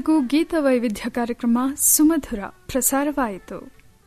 ಇದುವರೆಗೂ ಗೀತ ವೈವಿಧ್ಯ ಕಾರ್ಯಕ್ರಮ ಸುಮಧುರ ಪ್ರಸಾರವಾಯಿತು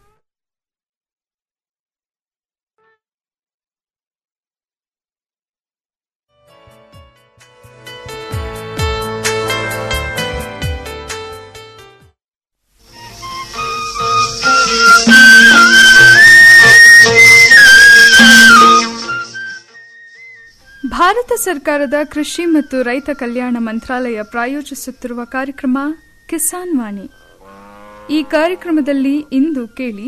ಭಾರತ ಸರ್ಕಾರದ ಕೃಷಿ ಮತ್ತು ರೈತ ಕಲ್ಯಾಣ ಮಂತ್ರಾಲಯ ಪ್ರಾಯೋಜಿಸುತ್ತಿರುವ ಕಾರ್ಯಕ್ರಮ ಕಿಸಾನ್ ವಾಣಿ ಈ ಕಾರ್ಯಕ್ರಮದಲ್ಲಿ ಇಂದು ಕೇಳಿ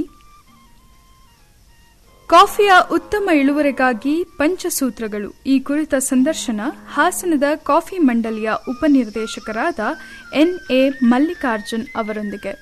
ಕಾಫಿಯ ಉತ್ತಮ ಇಳುವರಿಗಾಗಿ ಪಂಚಸೂತ್ರಗಳು ಈ ಕುರಿತ ಸಂದರ್ಶನ ಹಾಸನದ ಕಾಫಿ ಮಂಡಳಿಯ ಉಪನಿರ್ದೇಶಕರಾದ ಎನ್ಎ ಮಲ್ಲಿಕಾರ್ಜುನ್ ಅವರೊಂದಿಗೆ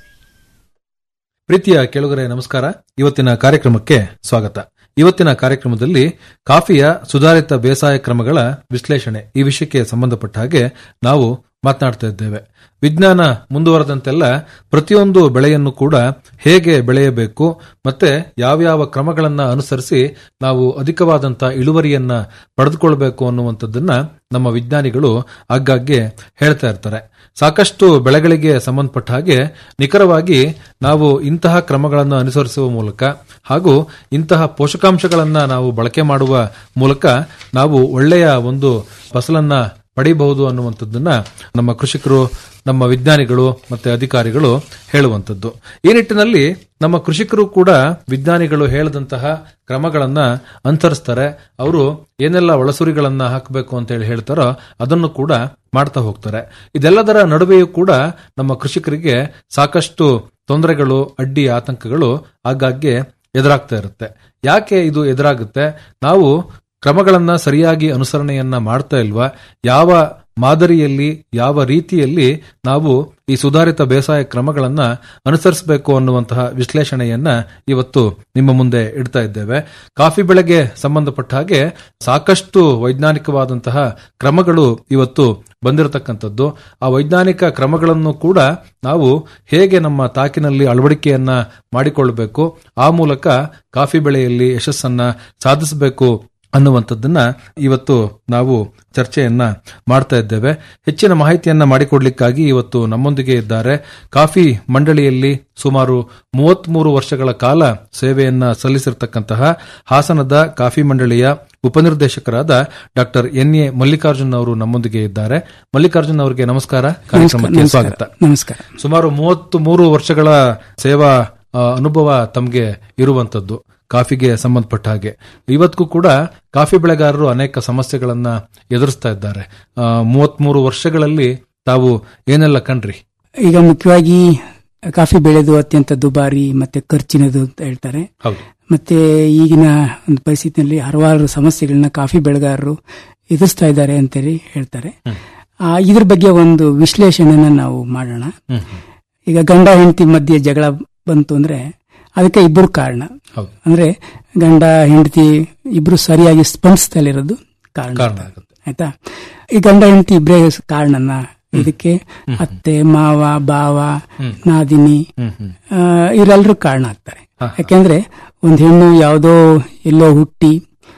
ಪ್ರೀತಿಯ ಕೆಳಗರೆ ನಮಸ್ಕಾರ ಇವತ್ತಿನ ಕಾರ್ಯಕ್ರಮಕ್ಕೆ ಸ್ವಾಗತ ಇವತ್ತಿನ ಕಾರ್ಯಕ್ರಮದಲ್ಲಿ ಕಾಫಿಯ ಸುಧಾರಿತ ಬೇಸಾಯ ಕ್ರಮಗಳ ವಿಶ್ಲೇಷಣೆ ಈ ವಿಷಯಕ್ಕೆ ಸಂಬಂಧಪಟ್ಟ ಹಾಗೆ ನಾವು ಮಾತನಾಡ್ತಾ ಇದ್ದೇವೆ ವಿಜ್ಞಾನ ಮುಂದುವರೆದಂತೆಲ್ಲ ಪ್ರತಿಯೊಂದು ಬೆಳೆಯನ್ನು ಕೂಡ ಹೇಗೆ ಬೆಳೆಯಬೇಕು ಮತ್ತೆ ಯಾವ್ಯಾವ ಕ್ರಮಗಳನ್ನ ಅನುಸರಿಸಿ ನಾವು ಅಧಿಕವಾದಂತಹ ಇಳುವರಿಯನ್ನ ಪಡೆದುಕೊಳ್ಬೇಕು ಅನ್ನುವಂಥದ್ದನ್ನ ನಮ್ಮ ವಿಜ್ಞಾನಿಗಳು ಆಗಾಗ್ಗೆ ಹೇಳ್ತಾ ಇರ್ತಾರೆ ಸಾಕಷ್ಟು ಬೆಳೆಗಳಿಗೆ ಸಂಬಂಧಪಟ್ಟ ಹಾಗೆ ನಿಖರವಾಗಿ ನಾವು ಇಂತಹ ಕ್ರಮಗಳನ್ನು ಅನುಸರಿಸುವ ಮೂಲಕ ಹಾಗೂ ಇಂತಹ ಪೋಷಕಾಂಶಗಳನ್ನ ನಾವು ಬಳಕೆ ಮಾಡುವ ಮೂಲಕ ನಾವು ಒಳ್ಳೆಯ ಒಂದು ಫಸಲನ್ನ ಪಡೆಯಬಹುದು ಅನ್ನುವಂಥದ್ದನ್ನ ನಮ್ಮ ಕೃಷಿಕರು ನಮ್ಮ ವಿಜ್ಞಾನಿಗಳು ಮತ್ತೆ ಅಧಿಕಾರಿಗಳು ಹೇಳುವಂಥದ್ದು ಈ ನಿಟ್ಟಿನಲ್ಲಿ ನಮ್ಮ ಕೃಷಿಕರು ಕೂಡ ವಿಜ್ಞಾನಿಗಳು ಹೇಳದಂತಹ ಕ್ರಮಗಳನ್ನ ಅನುಸರಿಸ್ತಾರೆ ಅವರು ಏನೆಲ್ಲ ಒಳಸುರಿಗಳನ್ನ ಹಾಕಬೇಕು ಅಂತ ಹೇಳಿ ಹೇಳ್ತಾರೋ ಅದನ್ನು ಕೂಡ ಮಾಡ್ತಾ ಹೋಗ್ತಾರೆ ಇದೆಲ್ಲದರ ನಡುವೆಯೂ ಕೂಡ ನಮ್ಮ ಕೃಷಿಕರಿಗೆ ಸಾಕಷ್ಟು ತೊಂದರೆಗಳು ಅಡ್ಡಿ ಆತಂಕಗಳು ಆಗಾಗ್ಗೆ ಎದುರಾಗ್ತಾ ಇರುತ್ತೆ ಯಾಕೆ ಇದು ಎದುರಾಗುತ್ತೆ ನಾವು ಕ್ರಮಗಳನ್ನ ಸರಿಯಾಗಿ ಅನುಸರಣೆಯನ್ನ ಮಾಡ್ತಾ ಇಲ್ವಾ ಯಾವ ಮಾದರಿಯಲ್ಲಿ ಯಾವ ರೀತಿಯಲ್ಲಿ ನಾವು ಈ ಸುಧಾರಿತ ಬೇಸಾಯ ಕ್ರಮಗಳನ್ನ ಅನುಸರಿಸಬೇಕು ಅನ್ನುವಂತಹ ವಿಶ್ಲೇಷಣೆಯನ್ನ ಇವತ್ತು ನಿಮ್ಮ ಮುಂದೆ ಇಡ್ತಾ ಇದ್ದೇವೆ ಕಾಫಿ ಬೆಳೆಗೆ ಸಂಬಂಧಪಟ್ಟ ಹಾಗೆ ಸಾಕಷ್ಟು ವೈಜ್ಞಾನಿಕವಾದಂತಹ ಕ್ರಮಗಳು ಇವತ್ತು ಬಂದಿರತಕ್ಕಂಥದ್ದು ಆ ವೈಜ್ಞಾನಿಕ ಕ್ರಮಗಳನ್ನು ಕೂಡ ನಾವು ಹೇಗೆ ನಮ್ಮ ತಾಕಿನಲ್ಲಿ ಅಳವಡಿಕೆಯನ್ನ ಮಾಡಿಕೊಳ್ಳಬೇಕು ಆ ಮೂಲಕ ಕಾಫಿ ಬೆಳೆಯಲ್ಲಿ ಯಶಸ್ಸನ್ನ ಸಾಧಿಸಬೇಕು ಅನ್ನುವಂಥದ್ದನ್ನ ಇವತ್ತು ನಾವು ಚರ್ಚೆಯನ್ನ ಮಾಡ್ತಾ ಇದ್ದೇವೆ ಹೆಚ್ಚಿನ ಮಾಹಿತಿಯನ್ನ ಮಾಡಿಕೊಡ್ಲಿಕ್ಕಾಗಿ ಇವತ್ತು ನಮ್ಮೊಂದಿಗೆ ಇದ್ದಾರೆ ಕಾಫಿ ಮಂಡಳಿಯಲ್ಲಿ ಸುಮಾರು ಮೂವತ್ಮೂರು ವರ್ಷಗಳ ಕಾಲ ಸೇವೆಯನ್ನ ಸಲ್ಲಿಸಿರ್ತಕ್ಕಂತಹ ಹಾಸನದ ಕಾಫಿ ಮಂಡಳಿಯ ಉಪನಿರ್ದೇಶಕರಾದ ಡಾಕ್ಟರ್ ಎನ್ ಎ ಮಲ್ಲಿಕಾರ್ಜುನ್ ಅವರು ನಮ್ಮೊಂದಿಗೆ ಇದ್ದಾರೆ ಮಲ್ಲಿಕಾರ್ಜುನ್ ಅವರಿಗೆ ನಮಸ್ಕಾರ ಕಾರ್ಯಕ್ರಮಕ್ಕೆ ಸ್ವಾಗತ ನಮಸ್ಕಾರ ಸುಮಾರು ಮೂವತ್ತು ಮೂರು ವರ್ಷಗಳ ಸೇವಾ ಆ, ಅನುಭವ ತಮಗೆ ಇರುವಂತದ್ದು ಕಾಫಿಗೆ ಸಂಬಂಧಪಟ್ಟ ಹಾಗೆ ಇವತ್ತಿಗೂ ಕೂಡ ಕಾಫಿ ಬೆಳೆಗಾರರು ಅನೇಕ ಸಮಸ್ಯೆಗಳನ್ನ ಎದುರಿಸ್ತಾ ಇದ್ದಾರೆ ಮೂವತ್ಮೂರು ವರ್ಷಗಳಲ್ಲಿ ತಾವು ಏನೆಲ್ಲ ಕಂಡ್ರಿ ಈಗ ಮುಖ್ಯವಾಗಿ ಕಾಫಿ ಬೆಳೆದು ಅತ್ಯಂತ ದುಬಾರಿ ಮತ್ತೆ ಖರ್ಚಿನದು ಅಂತ ಹೇಳ್ತಾರೆ ಹೌದು ಮತ್ತೆ ಈಗಿನ ಒಂದು ಪರಿಸ್ಥಿತಿಯಲ್ಲಿ ಹಲವಾರು ಸಮಸ್ಯೆಗಳನ್ನ ಕಾಫಿ ಬೆಳೆಗಾರರು ಎದುರಿಸ್ತಾ ಇದ್ದಾರೆ ಅಂತೇಳಿ ಹೇಳ್ತಾರೆ ಆ, ಇದ್ರ ಬಗ್ಗೆ ಒಂದು ವಿಶ್ಲೇಷಣೆನ ನಾವು ಮಾಡೋಣ ಹ್ಮ್ ಹ್ಮ್. ಈಗ ಗಂಡ ಹೆಂಡತಿ ಮಧ್ಯೆ ಜಗಳ ಬಂತು ಅಂದ್ರೆ ಅದಕ್ಕೆ ಇಬ್ಬರು ಕಾರಣ ಹೌದು ಅಂದ್ರೆ ಗಂಡ ಹೆಂಡತಿ ಇಬ್ರು ಸರಿಯಾಗಿ ಸ್ಪಂದಿಸ್ತಲಿರೋದು ಕಾರಣ ಕಾರಣ ಆಗುತ್ತೆ ಆಯ್ತಾ ಈ ಗಂಡ ಹೆಂಡತಿ ಇಬ್ಬರೇ ಕಾರಣನ ಇದಕ್ಕೆ ಅತ್ತೆ ಮಾವ ಬಾವ ನಾದಿನಿ ಹ್ಮ್ ಹ್ಮ್ ಆ, ಇವರೆಲ್ಲರೂ ಕಾರಣ ಆಗ್ತಾರೆ ಯಾಕೆಂದ್ರೆ ಒಂದು ಹೆಣ್ಣು ಯಾವುದೋ ಎಲ್ಲೋ ಹುಟ್ಟಿ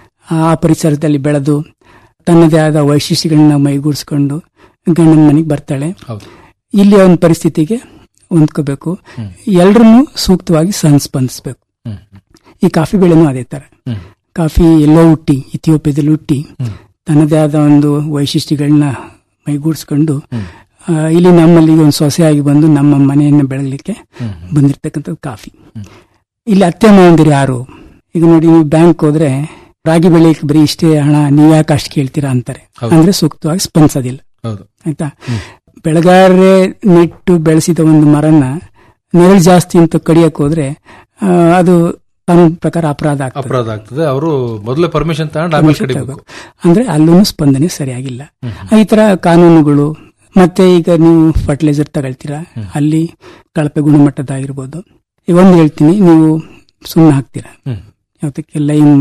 ಆ ಪರಿಸರದಲ್ಲಿ ಬೆಳೆದು ತನ್ನದೇ ಆದ ವೈಶಿಷ್ಟ್ಯಗಳನ್ನ ಮೈಗೂಡಿಸ್ಕೊಂಡು ಗಂಡನ ಮನೆಗೆ ಬರ್ತಾಳೆ ಹೌದು ಇಲ್ಲಿ ಒಂದು ಪರಿಸ್ಥಿತಿಗೆ ಹೊಂದ್ಕೋಬೇಕು ಎಲ್ರನ್ನೂ ಸೂಕ್ತವಾಗಿ ಸಂಸ್ಪಂದಿಸ್ಬೇಕು ಹ್ಮ್ ಈ ಕಾಫಿ ಬೆಳೆನೂ ಅದೇ ತರ ಹ್ಮ್ ಕಾಫಿ ಎಲ್ಲೋ ಹುಟ್ಟಿ ಇಥಿಯೋಪಿಯಾದಲ್ಲಿ ಹುಟ್ಟಿ ತನ್ನದೇ ಆದ ಒಂದು ವೈಶಿಷ್ಟ್ಯಗಳನ್ನ ಮೈಗೂಡಿಸ್ಕೊಂಡು ಆ, ಇಲ್ಲಿ ನಮ್ಮಲ್ಲಿ ಒಂದು ಸೊಸೆಯಾಗಿ ಬಂದು ನಮ್ಮ ಮನೆಯನ್ನು ಬೆಳಗಲಿಕ್ಕೆ ಬಂದಿರತಕ್ಕಂಥದ್ದು ಕಾಫಿ ಇಲ್ಲಿ ಅತ್ತೆ ಮಾವಂದಿರು ಯಾರು ಈಗ ನೋಡಿ ನೀವು ಬ್ಯಾಂಕ್ ಹೋದ್ರೆ ರಾಗಿ ಬೆಳೆಯಕ್ಕೆ ಬರೀ ಇಷ್ಟೇ ಹಣ ನೀವ್ ಯಾಕೆ ಅಷ್ಟು ಕೇಳ್ತೀರಾ ಅಂತಾರೆ ಅಂದ್ರೆ ಸೂಕ್ತವಾಗಿ ಸ್ಪಂದಿಸೋದಿಲ್ಲ ಹೌದು ಆಯ್ತಾ ಬೆಳೆಗಾರರೇ ನೆಟ್ಟು ಬೆಳೆಸಿದ ಒಂದು ಮರನ ನೆರಳು ಜಾಸ್ತಿ ಅಂತ ಕಡಿಯಕ್ ಹೋದ್ರೆ ಆ, ಅದು ತನ್ನ ಪ್ರಕಾರ ಅಪರಾಧ ಆಗ್ತದೆ ಅಪರಾಧ ಆಗ್ತದೆ ಅವರು ಮೊದಲೇ ಪರ್ಮಿಷನ್ ತಗೊಂಡು ಆಮೇಲೆ ಕಡಿಬೇಕು ಅಂದ್ರೆ ಅಲ್ಲೂ ಸ್ಪಂದನೆ ಸರಿಯಾಗಿಲ್ಲ ಈ ತರ ಕಾನೂನುಗಳು ಮತ್ತೆ ಈಗ ನೀವು ಫರ್ಟಿಲೈಸರ್ ತಗೊಳ್ತೀರಾ ಅಲ್ಲಿ ಕಳಪೆ ಗುಣಮಟ್ಟದಾಗಿರ್ಬೋದು ಈಗ ಒಂದು ಹೇಳ್ತೀನಿ ನೀವು ಸುಣ್ಣ ಹಾಕ್ತೀರಾ ಹ್ಮ್ ಯಾವತ್ತಕ್ಕೆ ಲೈಮ್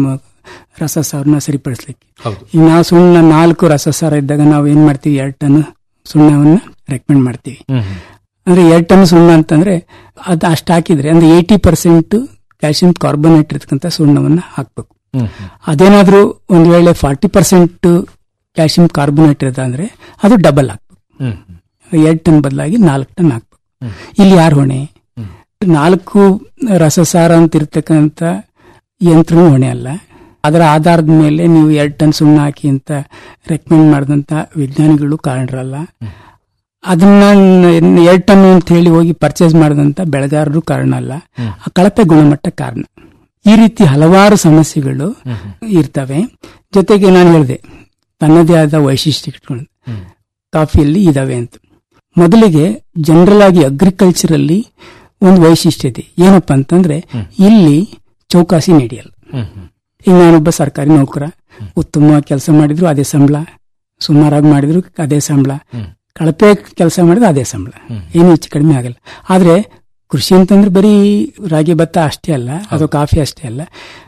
ರಸಸಾರನ ಸರಿಪಡಿಸ್ಲಿಕ್ಕೆ ಹೌದು ಈಗ ನಾವು ಸುಣ್ಣ ನಾಲ್ಕು ರಸಸಾರ ಇದ್ದಾಗ ನಾವು ಏನ್ ಮಾಡ್ತೀವಿ ಎರಡು ಟನ್ ಸುಣ್ಣವನ್ನ ರೆಕಮೆಂಡ್ ಮಾಡ್ತೀವಿ ಹ್ಮ್ ಹ್ಮ್ ಅಂದ್ರೆ ಎರಡು ಟನ್ ಸುಣ್ಣ ಅಂತಂದ್ರೆ ಅದು ಅಷ್ಟು ಹಾಕಿದ್ರೆ ಅಂದ್ರೆ ಏಯ್ಟಿ ಪರ್ಸೆಂಟ್ ಕ್ಯಾಲ್ಸಿಯಂ ಕಾರ್ಬೋನೇಟ್ ಇರ್ತಕ್ಕಂಥ ಸುಣ್ಣವನ್ನ ಹಾಕ್ಬೇಕು ಹ್ಮ್ ಹ್ಮ್ ಅದೇನಾದ್ರೂ ಒಂದ್ ವೇಳೆ ಫಾರ್ಟಿ ಪರ್ಸೆಂಟ್ ಕ್ಯಾಲ್ಸಿಯಂ ಕಾರ್ಬೋನೇಟ್ ಇರುತ್ತೆ ಅಂದ್ರೆ ಅದು ಡಬಲ್ ಹಾಕ್ಬೇಕು ಹ್ಮ್ ಹ್ಮ್ ಎರಡು ಟನ್ ಬದಲಾಗಿ ನಾಲ್ಕು ಟನ್ ಹಾಕ್ಬೇಕು ಇಲ್ಲಿ ಯಾರು ಹೊಣೆ ನಾಲ್ಕು ರಸಸಾರ ಅಂತ ಇರ್ತಕ್ಕಂಥ ಯಂತ್ರನೂ ಹೊಣೆ ಅಲ್ಲ ಅದರ ಆಧಾರದ ಮೇಲೆ ನೀವು ಎರಡು ಟನ್ ಸುಣ್ಣ ಹಾಕಿ ಅಂತ ರೆಕಮೆಂಡ್ ಮಾಡಿದಂತ ವಿಜ್ಞಾನಿಗಳು ಕಾರಣರಲ್ಲ ಅದನ್ನ ಎರಡು ಟನ್ ಅಂತ ಹೇಳಿ ಹೋಗಿ ಪರ್ಚೇಸ್ ಮಾಡಿದಂತ ಬೆಳೆಗಾರರು ಕಾರಣ ಅಲ್ಲ ಆ ಕಳಪೆ ಗುಣಮಟ್ಟ ಕಾರಣ ಈ ರೀತಿ ಹಲವಾರು ಸಮಸ್ಯೆಗಳು ಇರ್ತವೆ ಜೊತೆಗೆ ನಾನು ಹೇಳಿದೆ ತನ್ನದೇ ಆದ ವೈಶಿಷ್ಟ್ಯಗಳು ಕಾಫಿಯಲ್ಲಿ ಇದಾವೆ ಅಂತ ಮೊದಲಿಗೆ ಜನರಲ್ ಆಗಿ ಅಗ್ರಿಕಲ್ಚರ್ ಅಲ್ಲಿ ಒಂದು ವೈಶಿಷ್ಟ್ಯತೆ ಏನಪ್ಪಾ ಅಂತಂದ್ರೆ ಇಲ್ಲಿ ಚೌಕಾಸಿ ನಡೆಯಲ್ಲ ಈಗ ನಾನೊಬ್ಬ ಸರ್ಕಾರಿ ನೌಕರ ಉತ್ತಮವಾಗಿ ಕೆಲಸ ಮಾಡಿದ್ರು ಅದೇ ಸಂಬಳ ಸುಮಾರಾಗಿ ಮಾಡಿದ್ರು ಅದೇ ಸಂಬಳ ಕಳಪೆ ಕೆಲಸ ಮಾಡಿದ್ರು ಅದೇ ಸಂಬಳ ಏನು ಹೆಚ್ಚು ಕಡಿಮೆ ಆಗಲ್ಲ ಆದ್ರೆ ಕೃಷಿ ಅಂತಂದ್ರೆ ಬರೀ ರಾಗಿ ಭತ್ತ ಅಷ್ಟೇ ಅಲ್ಲ ಅಥವಾ ಕಾಫಿ ಅಷ್ಟೇ ಅಲ್ಲ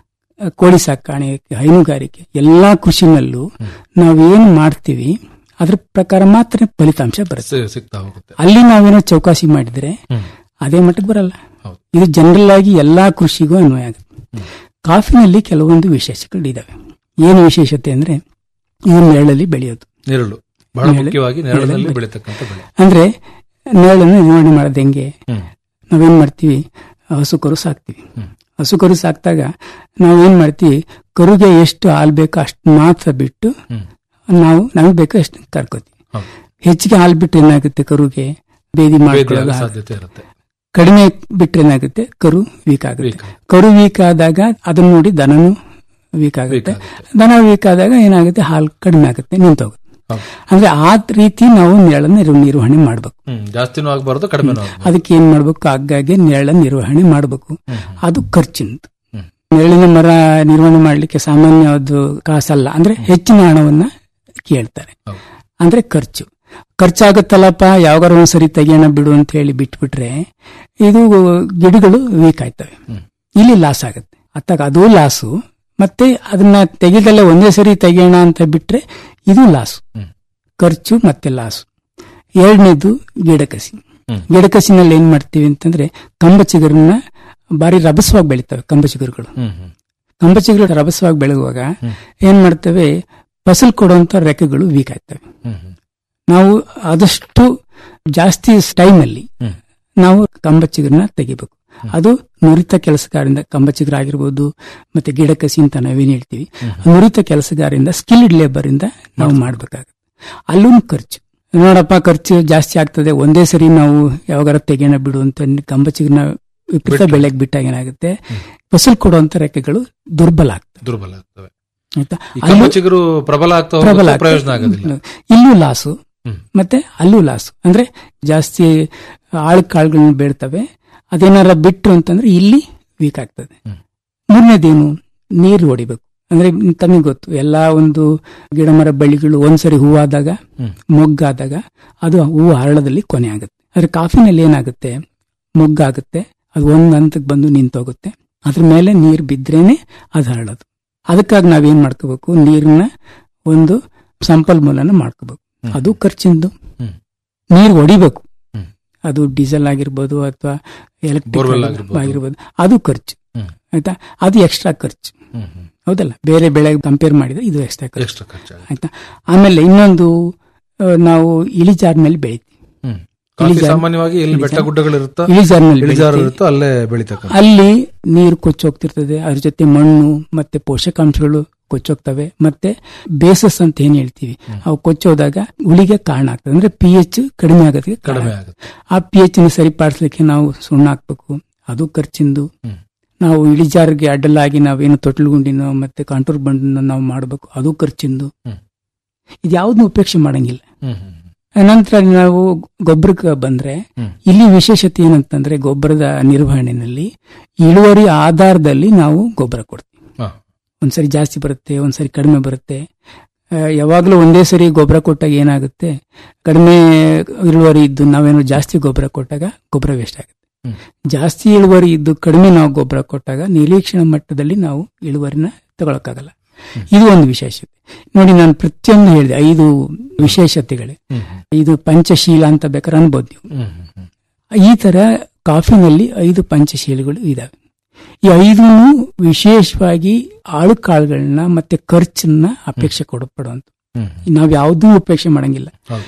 ಕೋಳಿ ಸಾಕಾಣಿಕೆ ಹೈನುಗಾರಿಕೆ ಎಲ್ಲಾ ಕೃಷಿನಲ್ಲೂ ನಾವೇನು ಮಾಡ್ತೀವಿ ಅದ್ರ ಪ್ರಕಾರ ಮಾತ್ರ ಫಲಿತಾಂಶ ಬರುತ್ತೆ ಸಿ- ಸಿಗ್ತಾ ಹೋಗುತ್ತೆ ಅಲ್ಲಿ ನಾವೇನೋ ಚೌಕಾಸಿ ಮಾಡಿದ್ರೆ ಅದೇ ಮಟ್ಟಕ್ಕೆ ಬರಲ್ಲ ಹೌದು. ಇದು ಜನರಲ್ ಆಗಿ ಎಲ್ಲಾ ಕೃಷಿಗೂ ಅನ್ವಯ ಆಗುತ್ತೆ ಕಾಫಿನಲ್ಲಿ ಕೆಲವೊಂದು ವಿಶೇಷಗಳು ಇದಾವೆ ಏನು ವಿಶೇಷತೆ ಅಂದ್ರೆ ಇದು ನೆರಳಲ್ಲಿ ಬೆಳೆಯೋದು ನೆರಳು ಬಹಳ ನೆರಳು- ಮುಖ್ಯವಾಗಿ ನೆರಳಿನಲ್ಲಿ ನೆರಳಲ್ಲಿ ಬೆಳೀತಕ್ಕಂಥ ಬೆಳೆ ಅಂದ್ರೆ ನೆರಳನ್ನು ನಿರ್ವಹಣೆ ಮಾಡೋದು ಹೆಂಗೆ ಹ್ಮ್. ನಾವೇನ್ ಮಾಡ್ತೀವಿ ಹಸು ಕರು ಸಾಕ್ತಿವಿ ಹ್ಮ್. ಹಸು ಕರು ಸಾಕ್ತಾಗ ನಾವೇನ್ ಮಾಡ್ತೀವಿ ಕರುಗೆ ಎಷ್ಟು ಹಾಲು ಬೇಕೋ ಅಷ್ಟು ಮಾತ್ರ ಬಿಟ್ಟು ಹ್ಮ್. ನಾವು ನಮಗೆ ಬೇಕೋ ಅಷ್ಟು ಕರ್ಕೋತೀವಿ ಹೌದು. ಹೆಚ್ಚಿಗೆ ಹಾಲು ಬಿಟ್ರೆ ಏನಾಗುತ್ತೆ ಕರುಗೆ ಬೇದಿ ಭೇದಿ ಮಾಡ್ಕೊಳ್ಳೋದು ಆಗೋ ಹಾಗೆ. ಸಾಧ್ಯತೆ ಇರುತ್ತೆ ಕಡಿಮೆ ಬಿಟ್ರೆ ಏನಾಗುತ್ತೆ ಕರು ವೀಕ್ ಆಗುತ್ತೆ Weak ಆಗುತ್ತೆ. ಕರು ವೀಕ್ ಆದಾಗ ಅದನ್ನ ನೋಡಿ ದನನು ವೀಕ್ Weak ಆಗುತ್ತೆ ಆಗುತ್ತೆ. ದನ ವೀಕ್ ಆದಾಗ ಏನಾಗುತ್ತೆ ಹಾಲು ಕಡಿಮೆ ಆಗುತ್ತೆ ನಿಂತೋಗುತ್ತೆ ಹೌದು. ಅಂದ್ರೆ ಆ ರೀತಿ ನಾವು ನೆರಳನ್ನ ನಿರ್ವ- ನಿರ್ವಹಣೆ ಮಾಡ್ಬೇಕು ಹ್ಮ್ ಜಾಸ್ತಿನೂ ಆಗಬಾರ್ದು ಕಡಿಮೆನೂ ಆಗಬಾರ್ದು ಅದಕ್ಕೆ ಏನ್ ಮಾಡ್ಬೇಕು ಆಗಾಗ್ಗೆ ನೆರಳ ನಿರ್ವಹಣೆ ಮಾಡಬೇಕು ಅದು ಖರ್ಚಿಂದು ಹ್ಮ್. ನೆರಳಿನ ಮರ ನಿರ್ವಹಣೆ ಮಾಡ್ಲಿಕ್ಕೆ ಸಾಮಾನ್ಯವಾದ ಕಾಸಲ್ಲ ಅಂದ್ರೆ ಹೆಚ್ಚಿನ ಹಣವನ್ನ ಕೇಳ್ತಾರೆ ಹೌದು. ಅಂದ್ರೆ ಖರ್ಚು ಖರ್ಚಾಗುತ್ತಲ್ಲಪ್ಪ ಯಾವಾಗಾರ ಒಂದ್ಸರಿ ತೆಗಿಯೋಣ ಬಿಡು ಅಂತ ಹೇಳಿ ಬಿಟ್ಬಿಟ್ರೆ ಇದು ಗಿಡಗಳು ವೀಕ್ ಆಯ್ತವೆ ಇಲ್ಲಿ ಲಾಸ್ ಆಗುತ್ತೆ ಅತ್ತಾಗ ಅದು ಲಾಸು ಮತ್ತೆ ಅದನ್ನ ತೆಗೆದಲ್ಲೇ ಒಂದೇ ಸರಿ ತೆಗಿಯೋಣ ಅಂತ ಬಿಟ್ರೆ ಇದು ಲಾಸು ಹ್ಮ್. ಖರ್ಚು ಮತ್ತೆ ಲಾಸು ಎರಡನೇದು ಗಿಡಕಸಿ ಹ್ಮ್. ಗಿಡಕಸಿನಲ್ಲಿ ಏನ್ ಮಾಡ್ತೀವಿ ಅಂತಂದ್ರೆ ಕಂಬ ಚಿಗುರನ್ನ ಬಾರಿ ರಭಸವಾಗಿ ಬೆಳಿತವೆ ಕಂಬ ಚಿಗುರುಗಳು ಹ್ಮ್ ಹ್ಮ್ ಕಂಬ ಚಿಗುರು ರಭಸವಾಗಿ ಬೆಳಗುವಾಗ ಏನ್ ಮಾಡ್ತವೆ ಫಸಲ್ ಕೊಡುವಂತ ರೆಕ್ಕೆಗಳು ವೀಕ್ ಆಗ್ತವೆ ಹ್ಮ್ ಹ್ಮ್ ನಾವು ಆದಷ್ಟು ಜಾಸ್ತಿ ಟೈಮ್ ಅಲ್ಲಿ ಹ್ಮ್. ನಾವು ಕಂಬ ಚಿಗುರನ್ನ ತೆಗಿಬೇಕು ಅದು ನುರಿತ ಕೆಲಸಗಾರರಿಂದ ಕಂಬ ಚಿಗುರು ಆಗಿರ್ಬೋದು ಮತ್ತೆ ಗಿಡ ಕಸಿ ಅಂತ ನಾವೇನ್ ಹೇಳ್ತೀವಿ ನುರಿತ ಕೆಲಸಗಾರರಿಂದ ಸ್ಕಿಲ್ಡ್ ಲೇಬರ್ ಇಂದ ನಾವು ಮಾಡ್ಬೇಕಾಗುತ್ತೆ ಅಲ್ಲೂ ಖರ್ಚು ನೋಡಪ್ಪ ಖರ್ಚು ಜಾಸ್ತಿ ಆಗ್ತದೆ ಒಂದೇ ಸರಿ ನಾವು ಯಾವಾಗಾರ ತೆಗೆಯೋಣ ಬಿಡು ಅಂತ ಕಂಬ ಚಿಗುರನ್ನ ವಿಪರೀತ ಬೆಳೆಗೆ ಬಿಟ್ಟಾಗ ಏನಾಗುತ್ತೆ ಫಸಲ್ ಕೊಡುವಂತ ರೆಕ್ಕೆಗಳು ದುರ್ಬಲ ಆಗ್ತವೆ ದುರ್ಬಲ ಆಗ್ತವೆ ಆಯ್ತಾ ಈ ಅಲ್ಲೂ ಕಬ್ಬು ಚಿಗುರು ಪ್ರಬಲ ಆಗ್ತಾ ಪ್ರಬಲ ಹೋಗುತ್ತೆ, ಆಗ್ತದೆ. ಪ್ರಯೋಜನ ಆಗೋದಿಲ್ಲ ಇಲ್ಲೂ ಲಾಸು ಹ್ಮ್. ಮತ್ತೆ ಅಲ್ಲೂ ಲಾಸು ಅಂದ್ರೆ ಜಾಸ್ತಿ ಆಳು ಕಾಳುಗಳನ್ನ ಬೇಡ್ತವೆ ಅದೇನಾರ ಬಿಟ್ರು ಅಂತಂದ್ರೆ ಇಲ್ಲಿ ವೀಕ್ ಆಗ್ತದೆ ಹ್ಮ್. ಮೂರನೇದೇನು ನೀರು ಹೊಡಿಬೇಕು ಅಂದ್ರೆ ತಮಗೆ ಗೊತ್ತು ಎಲ್ಲಾ ಒಂದು ಗಿಡ ಮರ ಬಳ್ಳಿಗಳು ಒಂದ್ಸರಿ ಹೂವಾದಾಗ ಹ್ಮ್. ಮೊಗ್ಗಾದಾಗ ಅದು ಹೂವು ಹರಳದಲ್ಲಿ ಕೊನೆ ಆಗುತ್ತೆ ಆದ್ರೆ ಕಾಫಿನಲ್ಲಿ ಏನಾಗುತ್ತೆ ಮೊಗ್ಗಾಗುತ್ತೆ ಅದು ಒಂದ್ ಹಂತಕ್ಕೆ ಬಂದು ನಿಂತೋಗುತ್ತೆ ಅದ್ರ ಮೇಲೆ ನೀರು ಬಿದ್ರೇನೆ ಅದು ಹರಳೋದು ಅದಕ್ಕಾಗಿ ನಾವೇನ್ ಮಾಡ್ಕೋಬೇಕು ನೀರನ್ನ ಒಂದು ಸಂಪನ್ಮೂಲನ ಮಾಡ್ಕೋಬೇಕು ಹ್ಮ್. ಅದು ಖರ್ಚಿಂದು ಹ್ಮ್. ನೀರು ಹೊಡಿಬೇಕು ಹ್ಮ್. ಅದು ಡೀಸೆಲ್ ಆಗಿರ್ಬೋದು ಅಥವಾ Borewell ಎಲೆಕ್ಟ್ರಿಕ್ ಆಗಿರ್ಬೋದು. ಆಗಿರ್ಬೋದು ಅದು ಖರ್ಚು ಹ್ಮ್. ಆಯ್ತಾ ಅದು ಎಕ್ಸ್ಟ್ರಾ ಖರ್ಚು ಹ್ಮ್ ಹ್ಮ್ ಹೌದಲ್ಲ ಬೇರೆ ಬೆಳೆ ಕಂಪೇರ್ ಮಾಡಿದ್ರೆ ಇದು ಎಕ್ಸ್ಟ್ರಾ ಖರ್ಚು ಎಕ್ಸ್ಟ್ರಾ ಖರ್ಚಾಗುತ್ತೆ ಆಯ್ತಾ ಆಮೇಲೆ ಇನ್ನೊಂದು ಆ, ನಾವು ಇಳಿಜಾರಿನಲ್ಲಿ ಬೆಳಿತೀವಿ ಹ್ಮ್ ಕಾಫಿ ಇಳಿಜಾರು- ಸಾಮಾನ್ಯವಾಗಿ ಎಲ್ಲಿ ಬೆಟ್ಟ ಇಳಿಜಾರು- ಗುಡ್ಡಗಳಿರುತ್ತೋ ಇಳಿಜಾರಿನಲ್ಲಿ ಇಳಿಜಾರು ಬೆಳಿತೀವಿ. ಇರುತ್ತೋ ಅಲ್ಲೇ ಬೆಳಿತಕ್ಕಂಥ ಅಲ್ಲಿ ನೀರು ಕೊಚ್ಚೋಗ್ತಿರ್ತದೆ ಅದ್ರ ಜೊತೆ ಮಣ್ಣು ಮತ್ತೆ ಪೋಷಕಾಂಶಗಳು ಕೊಚ್ಚೋಗ್ತವೆ ಮತ್ತೆ ಬೇಸಸ್ ಅಂತ ಏನ್ ಹೇಳ್ತೀವಿ ಅವು ಕೊಚ್ಚೋದಾಗ ಹುಳಿಗೆ ಕಾರಣ ಆಗ್ತದೆ ಅಂದ್ರೆ ಪಿ ಎಚ್ ಕಡಿಮೆ ಆಗೋದಕ್ಕೆ ಕಾರಣ ಕಡಿಮೆ ಆಗುತ್ತೆ. ಆಗುತ್ತೆ ಆ ಪಿ ಎಚ್ ನ ಸರಿಪಡಿಸ್ಲಿಕ್ಕೆ ನಾವು ಸುಣ್ಣ ಹಾಕ್ಬೇಕು ಅದು ಖರ್ಚಿಂದು ಹ್ಮ್. ನಾವು ಇಳಿಜಾರಿಗೆ ಅಡ್ಡಲಾಗಿ ನಾವೇನು ತೊಟ್ಲು ಗುಂಡಿನೋ ಮತ್ತೆ ಕಾಂಟೂರ್ ಬಂಡನ್ನ ನಾವು ಮಾಡಬೇಕು ಅದು ಖರ್ಚಿಂದು ಹ್ಮ್. ಇದ್ಯಾವ್ದನ್ನು ಉಪೇಕ್ಷೆ ಮಾಡಂಗಿಲ್ಲ ಹ್ಮ್ ಹ್ಮ್ ನಂತರ ನಾವು ಗೊಬ್ಬರಕ್ಕೆ ಬಂದ್ರೆ ಹ್ಮ್. ಇಲ್ಲಿ ವಿಶೇಷತೆ ಏನಂತಂದ್ರೆ ಗೊಬ್ಬರದ ನಿರ್ವಹಣೆಯಲ್ಲಿ ಇಳುವರಿ ಆಧಾರದಲ್ಲಿ ನಾವು ಗೊಬ್ಬರ ಕೊಡ್ತೀವಿ ಹಾ. ಒಂದ್ಸರಿ ಜಾಸ್ತಿ ಬರುತ್ತೆ ಒಂದ್ಸರಿ ಕಡಿಮೆ ಬರುತ್ತೆ ಆ, ಯಾವಾಗ್ಲೂ ಒಂದೇ ಸರಿ ಗೊಬ್ಬರ ಕೊಟ್ಟಾಗ ಏನಾಗುತ್ತೆ ಕಡಿಮೆ ಇಳುವರಿ ಇದ್ದು ನಾವೇನೋ ಜಾಸ್ತಿ ಗೊಬ್ಬರ ಕೊಟ್ಟಾಗ ಗೊಬ್ಬರ ವೇಸ್ಟ್ ಆಗುತ್ತೆ ಹ್ಮ್. ಜಾಸ್ತಿ ಇಳುವರಿ ಇದ್ದು ಕಡಿಮೆ ನಾವು ಗೊಬ್ಬರ ಕೊಟ್ಟಾಗ ನಿರೀಕ್ಷಣಾ ಮಟ್ಟದಲ್ಲಿ ನಾವು ಇಳುವರಿನ ತಗೊಳಕ್ಕಾಗಲ್ಲ ಇದು ಒಂದು ವಿಶೇಷತೆ ನೋಡಿ ನಾನು ಪ್ರತಿಯೊಂದು ಹೇಳಿದೆ ಐದು ವಿಶೇಷತೆಗಳೇ ಹ್ಮ್ ಇದು ಪಂಚಶೀಲ ಅಂತ ಬೇಕಾದ್ರೆ ಅನ್ಬೋದು ನೀವು ಹ್ಮ್ ಹ್ಮ್ ಹ್ಮ್ ಈ ತರ ಕಾಫಿನಲ್ಲಿ ಐದು ಪಂಚಶೀಲಗಳು ಇದಾವೆ ಈ ಐದು ವಿಶೇಷವಾಗಿ ಆಳು ಕಾಳುಗಳನ್ನ ಮತ್ತೆ ಖರ್ಚನ್ನ ಅಪೇಕ್ಷೆ ಕೊಡಪಡುವಂತ ಹ್ಮ್ ನಾವ್ ಯಾವುದೂ ಉಪೇಕ್ಷೆ ಮಾಡಂಗಿಲ್ಲ ಹೌದು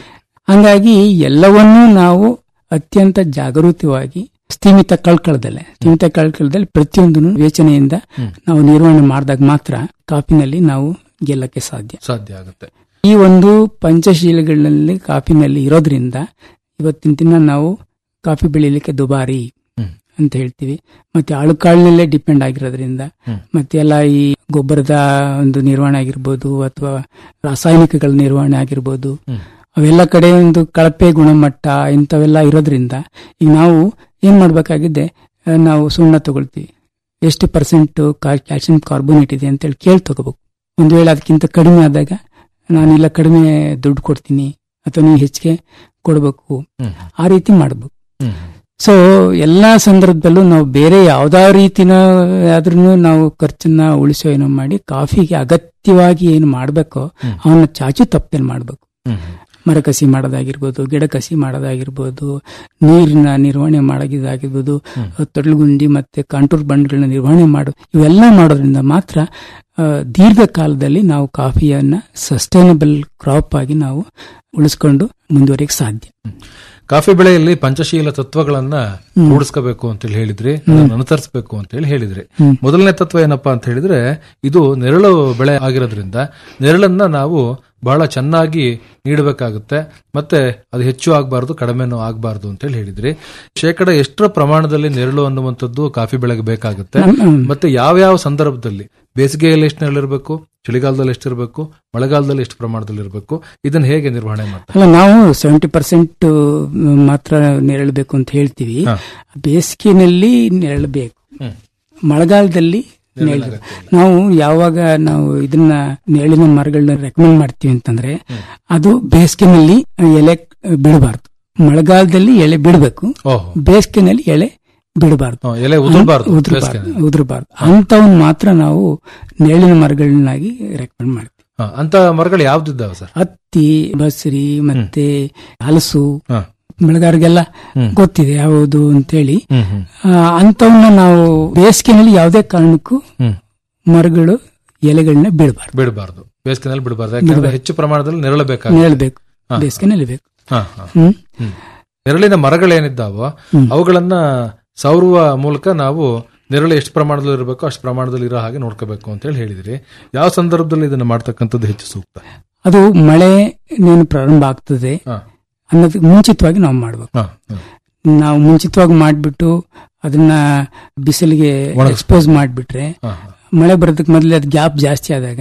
ಹಂಗಾಗಿ ಎಲ್ಲವನ್ನೂ ನಾವು ಅತ್ಯಂತ ಜಾಗರೂಕವಾಗಿ ಸ್ಥೀಮಿತ ಕಳ್ಕಳದಲ್ಲೇ ಸ್ಥೀಮಿತ ಕಳ್ಕಳದಲ್ಲಿ ಪ್ರತಿಯೊಂದನ್ನು ವಿವೇಚನೆಯಿಂದ ನಾವು ನಿರ್ವಹಣೆ ಮಾಡಿದಾಗ ಮಾತ್ರ ಕಾಫಿನಲ್ಲಿ ನಾವು ಗೆಲ್ಲಕ್ಕೆ ಸಾಧ್ಯ ಸಾಧ್ಯ ಆಗುತ್ತೆ ಈ ಒಂದು ಪಂಚಶೀಲಗಳಲ್ಲಿ ಕಾಫಿನಲ್ಲಿ ಇರೋದ್ರಿಂದ ಇವತ್ತಿನ ದಿನ ನಾವು ಕಾಫಿ ಬೆಳಿಲಿಕ್ಕೆ ದುಬಾರಿ ಹ್ಮ್. ಅಂತ ಹೇಳ್ತೀವಿ ಮತ್ತೆ ಆಳುಕಾಳಿನಲ್ಲೇ ಡಿಪೆಂಡ್ ಆಗಿರೋದ್ರಿಂದ ಹ್ಮ್. ಮತ್ತೆ ಎಲ್ಲ ಈ ಗೊಬ್ಬರದ ಒಂದು ನಿರ್ವಹಣೆ ಆಗಿರ್ಬೋದು ಅಥವಾ ರಾಸಾಯನಿಕಗಳ ನಿರ್ವಹಣೆ ಆಗಿರ್ಬೋದು ಹ್ಮ್. ಅವೆಲ್ಲ ಕಡೆ ಒಂದು ಕಳಪೆ ಗುಣಮಟ್ಟ ಇಂಥವೆಲ್ಲ ಇರೋದ್ರಿಂದ ಈಗ ನಾವು ಏನ್ ಮಾಡ್ಬೇಕಾಗಿದೆ ಆ, ನಾವು ಸುಣ್ಣ ತಗೊಳ್ತೀವಿ ಎಷ್ಟು ಪರ್ಸೆಂಟ್ ಕ್ಯಾಲ್ಸಿಯಂ ಕಾರ್ಬೋನೇಟ್ ಇದೆ ಅಂತೇಳಿ ಕೇಳಿ ತಗೋಬೇಕು ಒಂದು ವೇಳೆ ಅದಕ್ಕಿಂತ ಕಡಿಮೆ ಆದಾಗ ನಾನಿಲ್ಲ ಕಡಿಮೆ ದುಡ್ಡು ಕೊಡ್ತೀನಿ ಅಥವಾ ನೀವು ಹೆಚ್ಚಿಗೆ ಕೊಡಬೇಕು ಹ್ಮ್. ಆ ರೀತಿ ಮಾಡಬೇಕು ಹ್ಮ್. ಸೊ ಎಲ್ಲಾ ಸಂದರ್ಭದಲ್ಲೂ ನಾವು ಬೇರೆ ಯಾವ್ದಾ ರೀತಿನ ಆದ್ರೂ ನಾವು ಖರ್ಚನ್ನ ಉಳಿಸೋ ಏನೋ ಮಾಡಿ ಕಾಫಿಗೆ ಅಗತ್ಯವಾಗಿ ಏನು ಮಾಡಬೇಕೋ ಹ್ಮ್. ಅವನ್ನ ಚಾಚು ತಪ್ಪೇನು ಮಾಡಬೇಕು ಹ್ಮ್. ಮರ ಕಸಿ ಮಾಡೋದಾಗಿರ್ಬೋದು ಗಿಡ ಕಸಿ ಮಾಡೋದಾಗಿರ್ಬೋದು ನೀರಿನ ನಿರ್ವಹಣೆ ಮಾಡೋದಾಗಿರ್ಬೋದು ಹ್ಮ್. ತೊಟ್ಲುಗುಂಡಿ ಮತ್ತೆ ಕಾಂಟೂರ್ ಬಂಡ್ಗಳನ್ನ ನಿರ್ವಹಣೆ ಮಾಡು ಇವೆಲ್ಲ ಮಾಡೋದ್ರಿಂದ ಮಾತ್ರ ಆ, ದೀರ್ಘಕಾಲದಲ್ಲಿ ನಾವು ಕಾಫಿಯನ್ನ ಸಸ್ಟೈನಬಲ್ ಕ್ರಾಪ್ ಆಗಿ ನಾವು ಉಳಿಸ್ಕೊಂಡು ಮುಂದುವರಿಯಕ್ಕೆ ಸಾಧ್ಯ ಕಾಫಿ ಬೆಳೆಯಲ್ಲಿ ಪಂಚಶೀಲ ತತ್ವಗಳನ್ನ ರೂಢಿಸ್ಕೋಬೇಕು ಅಂತ ಹೇಳಿ ಹೇಳಿದ್ರಿ ಅದನ್ನ ಅನುಸರಿಸಬೇಕು ಅಂತ ಹೇಳಿ ಹೇಳಿದ್ರಿ ಹ್ಮ್. ಮೊದಲನೇ ತತ್ವ ಏನಪ್ಪಾ ಅಂತ ಹೇಳಿದ್ರೆ ಇದು ನೆರಳು ಬೆಳೆ ಆಗಿರೋದ್ರಿಂದ ನೆರಳನ್ನ ನಾವು ಬಹಳ ಚೆನ್ನಾಗಿ ನೀಡಬೇಕಾಗುತ್ತೆ ಮತ್ತೆ ಅದು ಹೆಚ್ಚು ಆಗಬಾರ್ದು ಕಡಿಮೆನೂ ಆಗಬಾರ್ದು ಅಂತ ಹೇಳಿ ಹೇಳಿದ್ರಿ ಶೇಕಡ ಎಷ್ಟರ ಪ್ರಮಾಣದಲ್ಲಿ ನೆರಳು ಅನ್ನುವಂಥದ್ದು ಕಾಫಿ ಬೆಳೆಗೆ ಬೇಕಾಗುತ್ತೆ ಹ್ಮ್. ಮತ್ತೆ ಯಾವ್ಯಾವ ಸಂದರ್ಭದಲ್ಲಿ ಬೇಸಿಗೆಯಲ್ಲಿ ಎಷ್ಟು ನೆರಳಿರಬೇಕು ಚಳಿಗಾಲದಲ್ಲಿ ಎಷ್ಟಿರಬೇಕು ಮಳೆಗಾಲದಲ್ಲಿ ಎಷ್ಟು ಪ್ರಮಾಣದಲ್ಲಿ ಇರಬೇಕು ಇದನ್ನ ಹೇಗೆ ನಿರ್ವಹಣೆ ಮಾಡ್ತಾರೆ ಅಲ್ಲ ನಾವು ಸೆವೆಂಟಿ ಪರ್ಸೆಂಟ್ ಮಾತ್ರ ನೆರಳಬೇಕು ಅಂತ ಹೇಳ್ತೀವಿ ಹಾ. ಬೇಸಿಗೆನಲ್ಲಿ ನೆರಳಬೇಕು ಹ್ಮ್. ಮಳೆಗಾಲದಲ್ಲಿ ನೆರಳು ನಾವು ಯಾವಾಗ ನಾವು ಇದನ್ನ ನೆರಳಿನ ಮರಗಳನ್ನ ರೆಕಮೆಂಡ್ ಮಾಡ್ತೀವಿ ಅಂತಂದ್ರೆ ಅದು ಬೇಸಿಗೆನಲ್ಲಿ ಎಲೆ ಬಿಡಬಾರ್ದು ಮಳೆಗಾಲದಲ್ಲಿ ಎಲೆ ಬಿಡಬೇಕು ಓಹೋ ಬೇಸಿಗೆನಲ್ಲಿ ಎಲೆ ಬಿಡಬಾರ್ದು ಹ್ಮ್, ಎಲೆ ಉದುರಬಾರ್ದು ಉದುರಬಾರ್ದು ಉದುರಬಾರ್ದು ಅಂತವನ್ನ ಮಾತ್ರ ನಾವು ನೆರಳಿನ ಮರಗಳನ್ನಾಗಿ ರೆಕಮೆಂಡ್ ಮಾಡ್ತೀವಿ ಅಂತ ಮರಗಳು ಯಾವ್ದಿದ್ದಾವೆ ಸರ್ ಹತ್ತಿ ಬಸರಿ ಮತ್ತೆ ಹಲಸು ಹ. ಬೆಳೆಗಾರರಿಗೆಲ್ಲ ಹ್ಮ್. ಗೊತ್ತಿದೆ ಯಾವುದು ಅಂತೇಳಿ ಹ್ಮ್ ಹ್ಮ್ ಆ, ಅಂಥವನ್ನ ನಾವು ಬೇಸಿಗೆನಲ್ಲಿ ಯಾವುದೇ ಕಾರಣಕ್ಕೂ ಹ್ಮ್ ಮರಗಳು ಎಲೆಗಳನ್ನ ಬೀಳಬಾರ್ದು ಬಿಡಬಾರ್ದು ಬೇಸಿಗೆನಲ್ಲಿ ಬಿಡಬಾರ್ದು ಯಾಕಂದ್ರೆ ಹೆಚ್ಚು ಪ್ರಮಾಣದಲ್ಲಿ ನೆರಳು ಬೇಕಾಗುತ್ತೆ ನೆರಳಬೇಕು ಬೇಸಿಗೆನಲ್ಲಿ ಬೇಕು ಹಾ, ಹಾ. ಹ್ಮ್ ಹ್ಮ್. ನೆರಳಿನ ಮರಗಳೇನಿದ್ದಾವೋ ಅವುಗಳನ್ನ ಸೌರುವ ಮೂಲಕ ನಾವು ನೆರಳು ಎಷ್ಟು ಪ್ರಮಾಣದಲ್ಲಿ ಇರಬೇಕು ಅಷ್ಟು ಪ್ರಮಾಣದಲ್ಲಿ ಇರೋ ಹಾಗೆ ನೋಡ್ಕೋಬೇಕು ಅಂತ ಹೇಳಿ ಹೇಳಿದಿರಿ ಯಾವ ಸಂದರ್ಭದಲ್ಲಿ ಇದನ್ನ ಮಾಡ್ತಕ್ಕಂಥದ್ದು ಹೆಚ್ಚು ಸೂಕ್ತ ಅದು ಮಳೆ ನೇನು ಪ್ರಾರಂಭ ಆಗ್ತದೆ ಹಾ. ಅನ್ನೋದಕ್ಕೆ ಮುಂಚಿತವಾಗಿ ನಾವು ಮಾಡ್ಬೇಕು ಹಾ, ಹಾ. ನಾವು ಮುಂಚಿತವಾಗಿ ಮಾಡ್ಬಿಟ್ಟು ಅದನ್ನ ಬಿಸಿಲಿಗೆ ಎಕ್ಸ್ಪೋಸ್ ಮಾಡ್ಬಿಟ್ರೆ ಹಾ, ಹಾ. ಮಳೆ ಬರೋದಕ್ಕೆ ಮೊದಲೇ ಅದು ಗ್ಯಾಪ್ ಜಾಸ್ತಿ ಆದಾಗ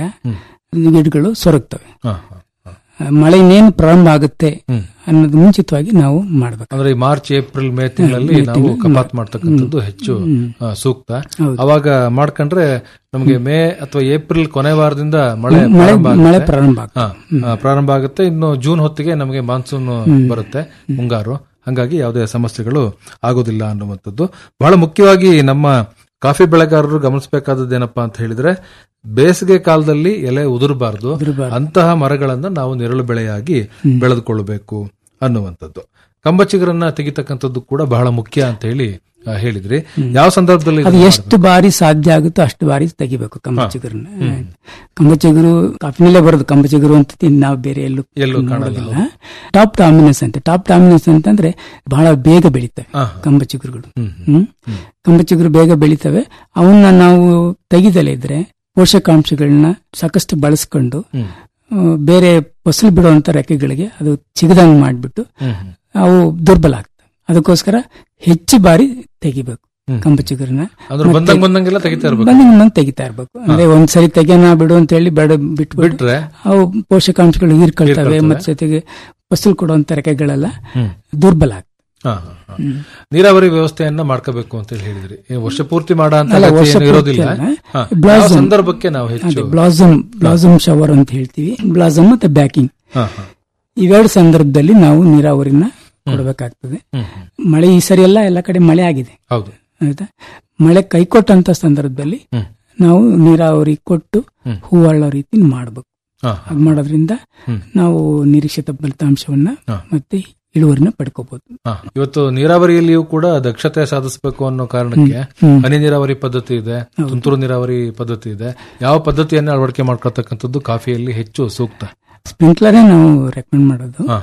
ಗಿಡಗಳು ಸೊರಗ್ತವೆ ಹಾ, ಹಾ, ಹಾ. ಆ, ಮಳೆ ಇನ್ನೇನು ಪ್ರಾರಂಭ ಆಗುತ್ತೆ ಹ್ಮ್. ಅನ್ನೋದು ಮುಂಚಿತವಾಗಿ ನಾವು ಮಾಡ್ಬೇಕು ಅಂದ್ರೆ ಈ ಮಾರ್ಚ್ ಏಪ್ರಿಲ್ ಮೇ ತಿಂಗಳಲ್ಲಿ ನಾವು ಕಪಾತ್ ಮಾಡ್ತಕ್ಕಂಥದ್ದು ಹೆಚ್ಚು ಆ, ಸೂಕ್ತ ಹೌದು. ಅವಾಗ ಮಾಡ್ಕೊಂಡ್ರೆ ನಮಗೆ ಮೇ ಅಥವಾ ಏಪ್ರಿಲ್ ಕೊನೆ ವಾರದಿಂದ ಮಳೆ ಮಳೆ ಪ್ರಾರಂಭ ಮಳೆ ಆಗುತ್ತೆ. ಪ್ರಾರಂಭ ಆಗುತ್ತೆ ಹಾ, ಆ, ಪ್ರಾರಂಭ ಆಗುತ್ತೆ ಇನ್ನು ಜೂನ್ ಹೊತ್ತಿಗೆ ನಮಗೆ ಮಾನ್ಸೂನ್ ಬರುತ್ತೆ ಮುಂಗಾರು ಹಂಗಾಗಿ ಯಾವುದೇ ಸಮಸ್ಯೆಗಳು ಆಗೋದಿಲ್ಲ ಅನ್ನುವಂಥದ್ದು ಬಹಳ ಮುಖ್ಯವಾಗಿ ನಮ್ಮ ಕಾಫಿ ಬೆಳೆಗಾರರು ಗಮನಿಸಬೇಕಾದದ್ದು ಏನಪ್ಪಾ ಅಂತ ಹೇಳಿದ್ರೆ ಬೇಸಿಗೆ ಕಾಲದಲ್ಲಿ ಎಲೆ ಉದುರಬಾರ್ದು ಉದುರ್ಬಾರ್ದು. ಅಂತಹ ಮರಗಳನ್ನ ನಾವು ನೆರಳು ಬೆಳೆಯಾಗಿ ಬೆಳೆದುಕೊಳ್ಳಬೇಕು ಅನ್ನುವಂಥದ್ದು ಕಂಬಚಿಗರನ್ನ ತೆಗಿತಕ್ಕಂಥದ್ದು ಕೂಡ ಬಹಳ ಮುಖ್ಯ ಅಂತ ಹೇಳಿ ಆ, ಹೇಳಿದ್ರಿ ಯಾವ ಸಂದರ್ಭದಲ್ಲಿ ಅದು ಇದನ್ನ ಎಷ್ಟು ಬಾರಿ ಸಾಧ್ಯ ಆಗುತ್ತೋ ಅಷ್ಟು ಬಾರಿ ತೆಗಿಬೇಕು ಕಂಬಚಿಗುರನ್ನ ಕಂಬಚಿಗುರು ಕಾಫಿನಲ್ಲೇ ಬರೋದು ಕಂಬಚಿಗುರು ಅಂತ ತಿಂದ್ ನಾವು ಬೇರೆ ಎಲ್ಲೂ ಎಲ್ಲೂ ಕಾಣಲ್ಲ. ನೋಡೋದಿಲ್ಲ ಟಾಪ್ ಡಾಮಿನೆನ್ಸ್ ಅಂತ ಟಾಪ್ ಡಾಮಿನೆನ್ಸ್ ಅಂತಂದ್ರೆ ಬಹಳ ಬೇಗ ಬೆಳೀತವೆ ಹಾ, ಕಂಬಚಿಗುರುಗಳು ಹ್ಮ್, ಹ್ಮ್ ಕಂಬಚಿಗುರು ಬೇಗ ಬೆಳೀತವೆ ಅವನ್ನ ನಾವು ತೆಗಿದಲೇ ಇದ್ರೆ ಪೋಷಕಾಂಶಗಳನ್ನ ಸಾಕಷ್ಟು ಬಳಸ್ಕೊಂಡು ಹ್ಮ್, ಆ, ಬೇರೆ ಫಸಲು ಬಿಡುವಂತ ರೆಕ್ಕೆಗಳಿಗೆ ಅದು ಸಿಗದಂಗ್ ಮಾಡ್ಬಿಟ್ಟು ಹ್ಮ್, ಹ್ಮ್. ಅವು ದುರ್ಬಲ ಆಗ್ತವೆ ಅದಕ್ಕೋಸ್ಕರ ಹೆಚ್ಚು ಬಾರಿ ತೆಗಿಬೇಕು ಹ್ಮ್. ಕಂಬಚಿಗುರನ್ನ ಅಂದ್ರೆ ಬಂದಂಗ್ ಬಂದಂಗೆಲ್ಲ ತೆಗಿತಾ ಇರ್ಬೇಕು ಬಂದಂಗ್ ಬಂದಂಗ್ ತೆಗಿತಾ ಇರ್ಬೇಕು ಅಂದ್ರೆ ಒಂದ್ಸರಿ ತೆಗೆನ ಬಿಡು ಅಂತ ಹೇಳಿ ಬೇಡ ಬಿಟ್ಬಿಟ್ಟು ಬಿಟ್ರೆ ಅವು ಪೋಷಕಾಂಶಗಳು ಹೀರ್ಕೊಳ್ತವೆ ಹೀರ್ಕೊಳ್ತವೆ. ಮತ್ತೆ ಜೊತೆಗೆ ಫಸಲು ಕೊಡುವಂತ ರೆಕ್ಕೆಗಳೆಲ್ಲ ಹ್ಮ್. ದುರ್ಬಲ ಆಗ್ತವೆ ಹಾ, ಹಾ, ಹಾ. ನೀರಾವರಿ ವ್ಯವಸ್ಥೆಯನ್ನ ಮಾಡ್ಕೋಬೇಕು ಅಂತ ಹೇಳಿ ಹೇಳಿದ್ರಿ ಏನ್ ವರ್ಷ ಪೂರ್ತಿ ಮಾಡೋ ಅಂತ ಅಲ್ಲ, ಅಗತ್ಯ ವರ್ಷ ಏನು ಪೂರ್ತಿ ಇರೋದಿಲ್ಲ ಅಲ್ಲ. ಹಾ. Blossom. ಯಾವ ಸಂದರ್ಭಕ್ಕೆ ನಾವು ಹೆಚ್ಚು ಅದೇ ಬ್ಲಾಸಮ್ ಬ್ಲಾಸಮ್ ಶವರ್ ಅಂತ ಹೇಳ್ತೀವಿ ಬ್ಲಾಸಮ್ ಮತ್ತೆ ಬ್ಯಾಕಿಂಗ್ ಹಾ, ಹಾ. ಇವೆರಡು ಸಂದರ್ಭದಲ್ಲಿ ನಾವು ನೀರಾವರಿನ ಕೊಡಬೇಕಾಗ್ತದೆ ಹ್ಮ್, ಹ್ಮ್. ಮಳೆ ಈ ಸರಿ ಎಲ್ಲ ಎಲ್ಲ ಕಡೆ ಮಳೆ ಆಗಿದೆ ಹೌದು ಆಯ್ತಾ ಮಳೆ ಕೈಕೊಟ್ಟಂತ ಸಂದರ್ಭದಲ್ಲಿ ಹ್ಮ್. ನಾವು ನೀರಾವರಿ ಕೊಟ್ಟು ಹ್ಮ್. ಹೂವಾಳೋ ರೀತಿ ಮಾಡಬೇಕು ಹಾ, ಹಾ. ಹಾಗೆ ಮಾಡೋದ್ರಿಂದ ಹ್ಮ್. ನಾವು ನಿರೀಕ್ಷಿತ ಫಲಿತಾಂಶವನ್ನ ಹಾ. ಮತ್ತೆ ಇಳುವರಿನ ಪಡ್ಕೋಬಹುದು ಹಾ. ಇವತ್ತು ನೀರಾವರಿಯಲ್ಲಿಯೂ ಕೂಡ ದಕ್ಷತೆ ಸಾಧಿಸಬೇಕು ಅನ್ನೋ ಕಾರಣಕ್ಕೆ ಹ್ಮ್. ಹನಿ ನೀರಾವರಿ ಪದ್ಧತಿ ಇದೆ ತುಂತುರು ನೀರಾವರಿ ಪದ್ಧತಿ ಇದೆ ಯಾವ ಪದ್ಧತಿಯನ್ನ ಅಳವಡಿಕೆ ಮಾಡ್ಕೊಳ್ತಕ್ಕಂಥದ್ದು ಕಾಫಿಯಲ್ಲಿ ಹೆಚ್ಚು ಸೂಕ್ತ ಸ್ಪ್ರಿಂಕ್ಲರೇ ನಾವು ರೆಕಮೆಂಡ್ ಮಾಡೋದು ಹಾ, ಹಾ.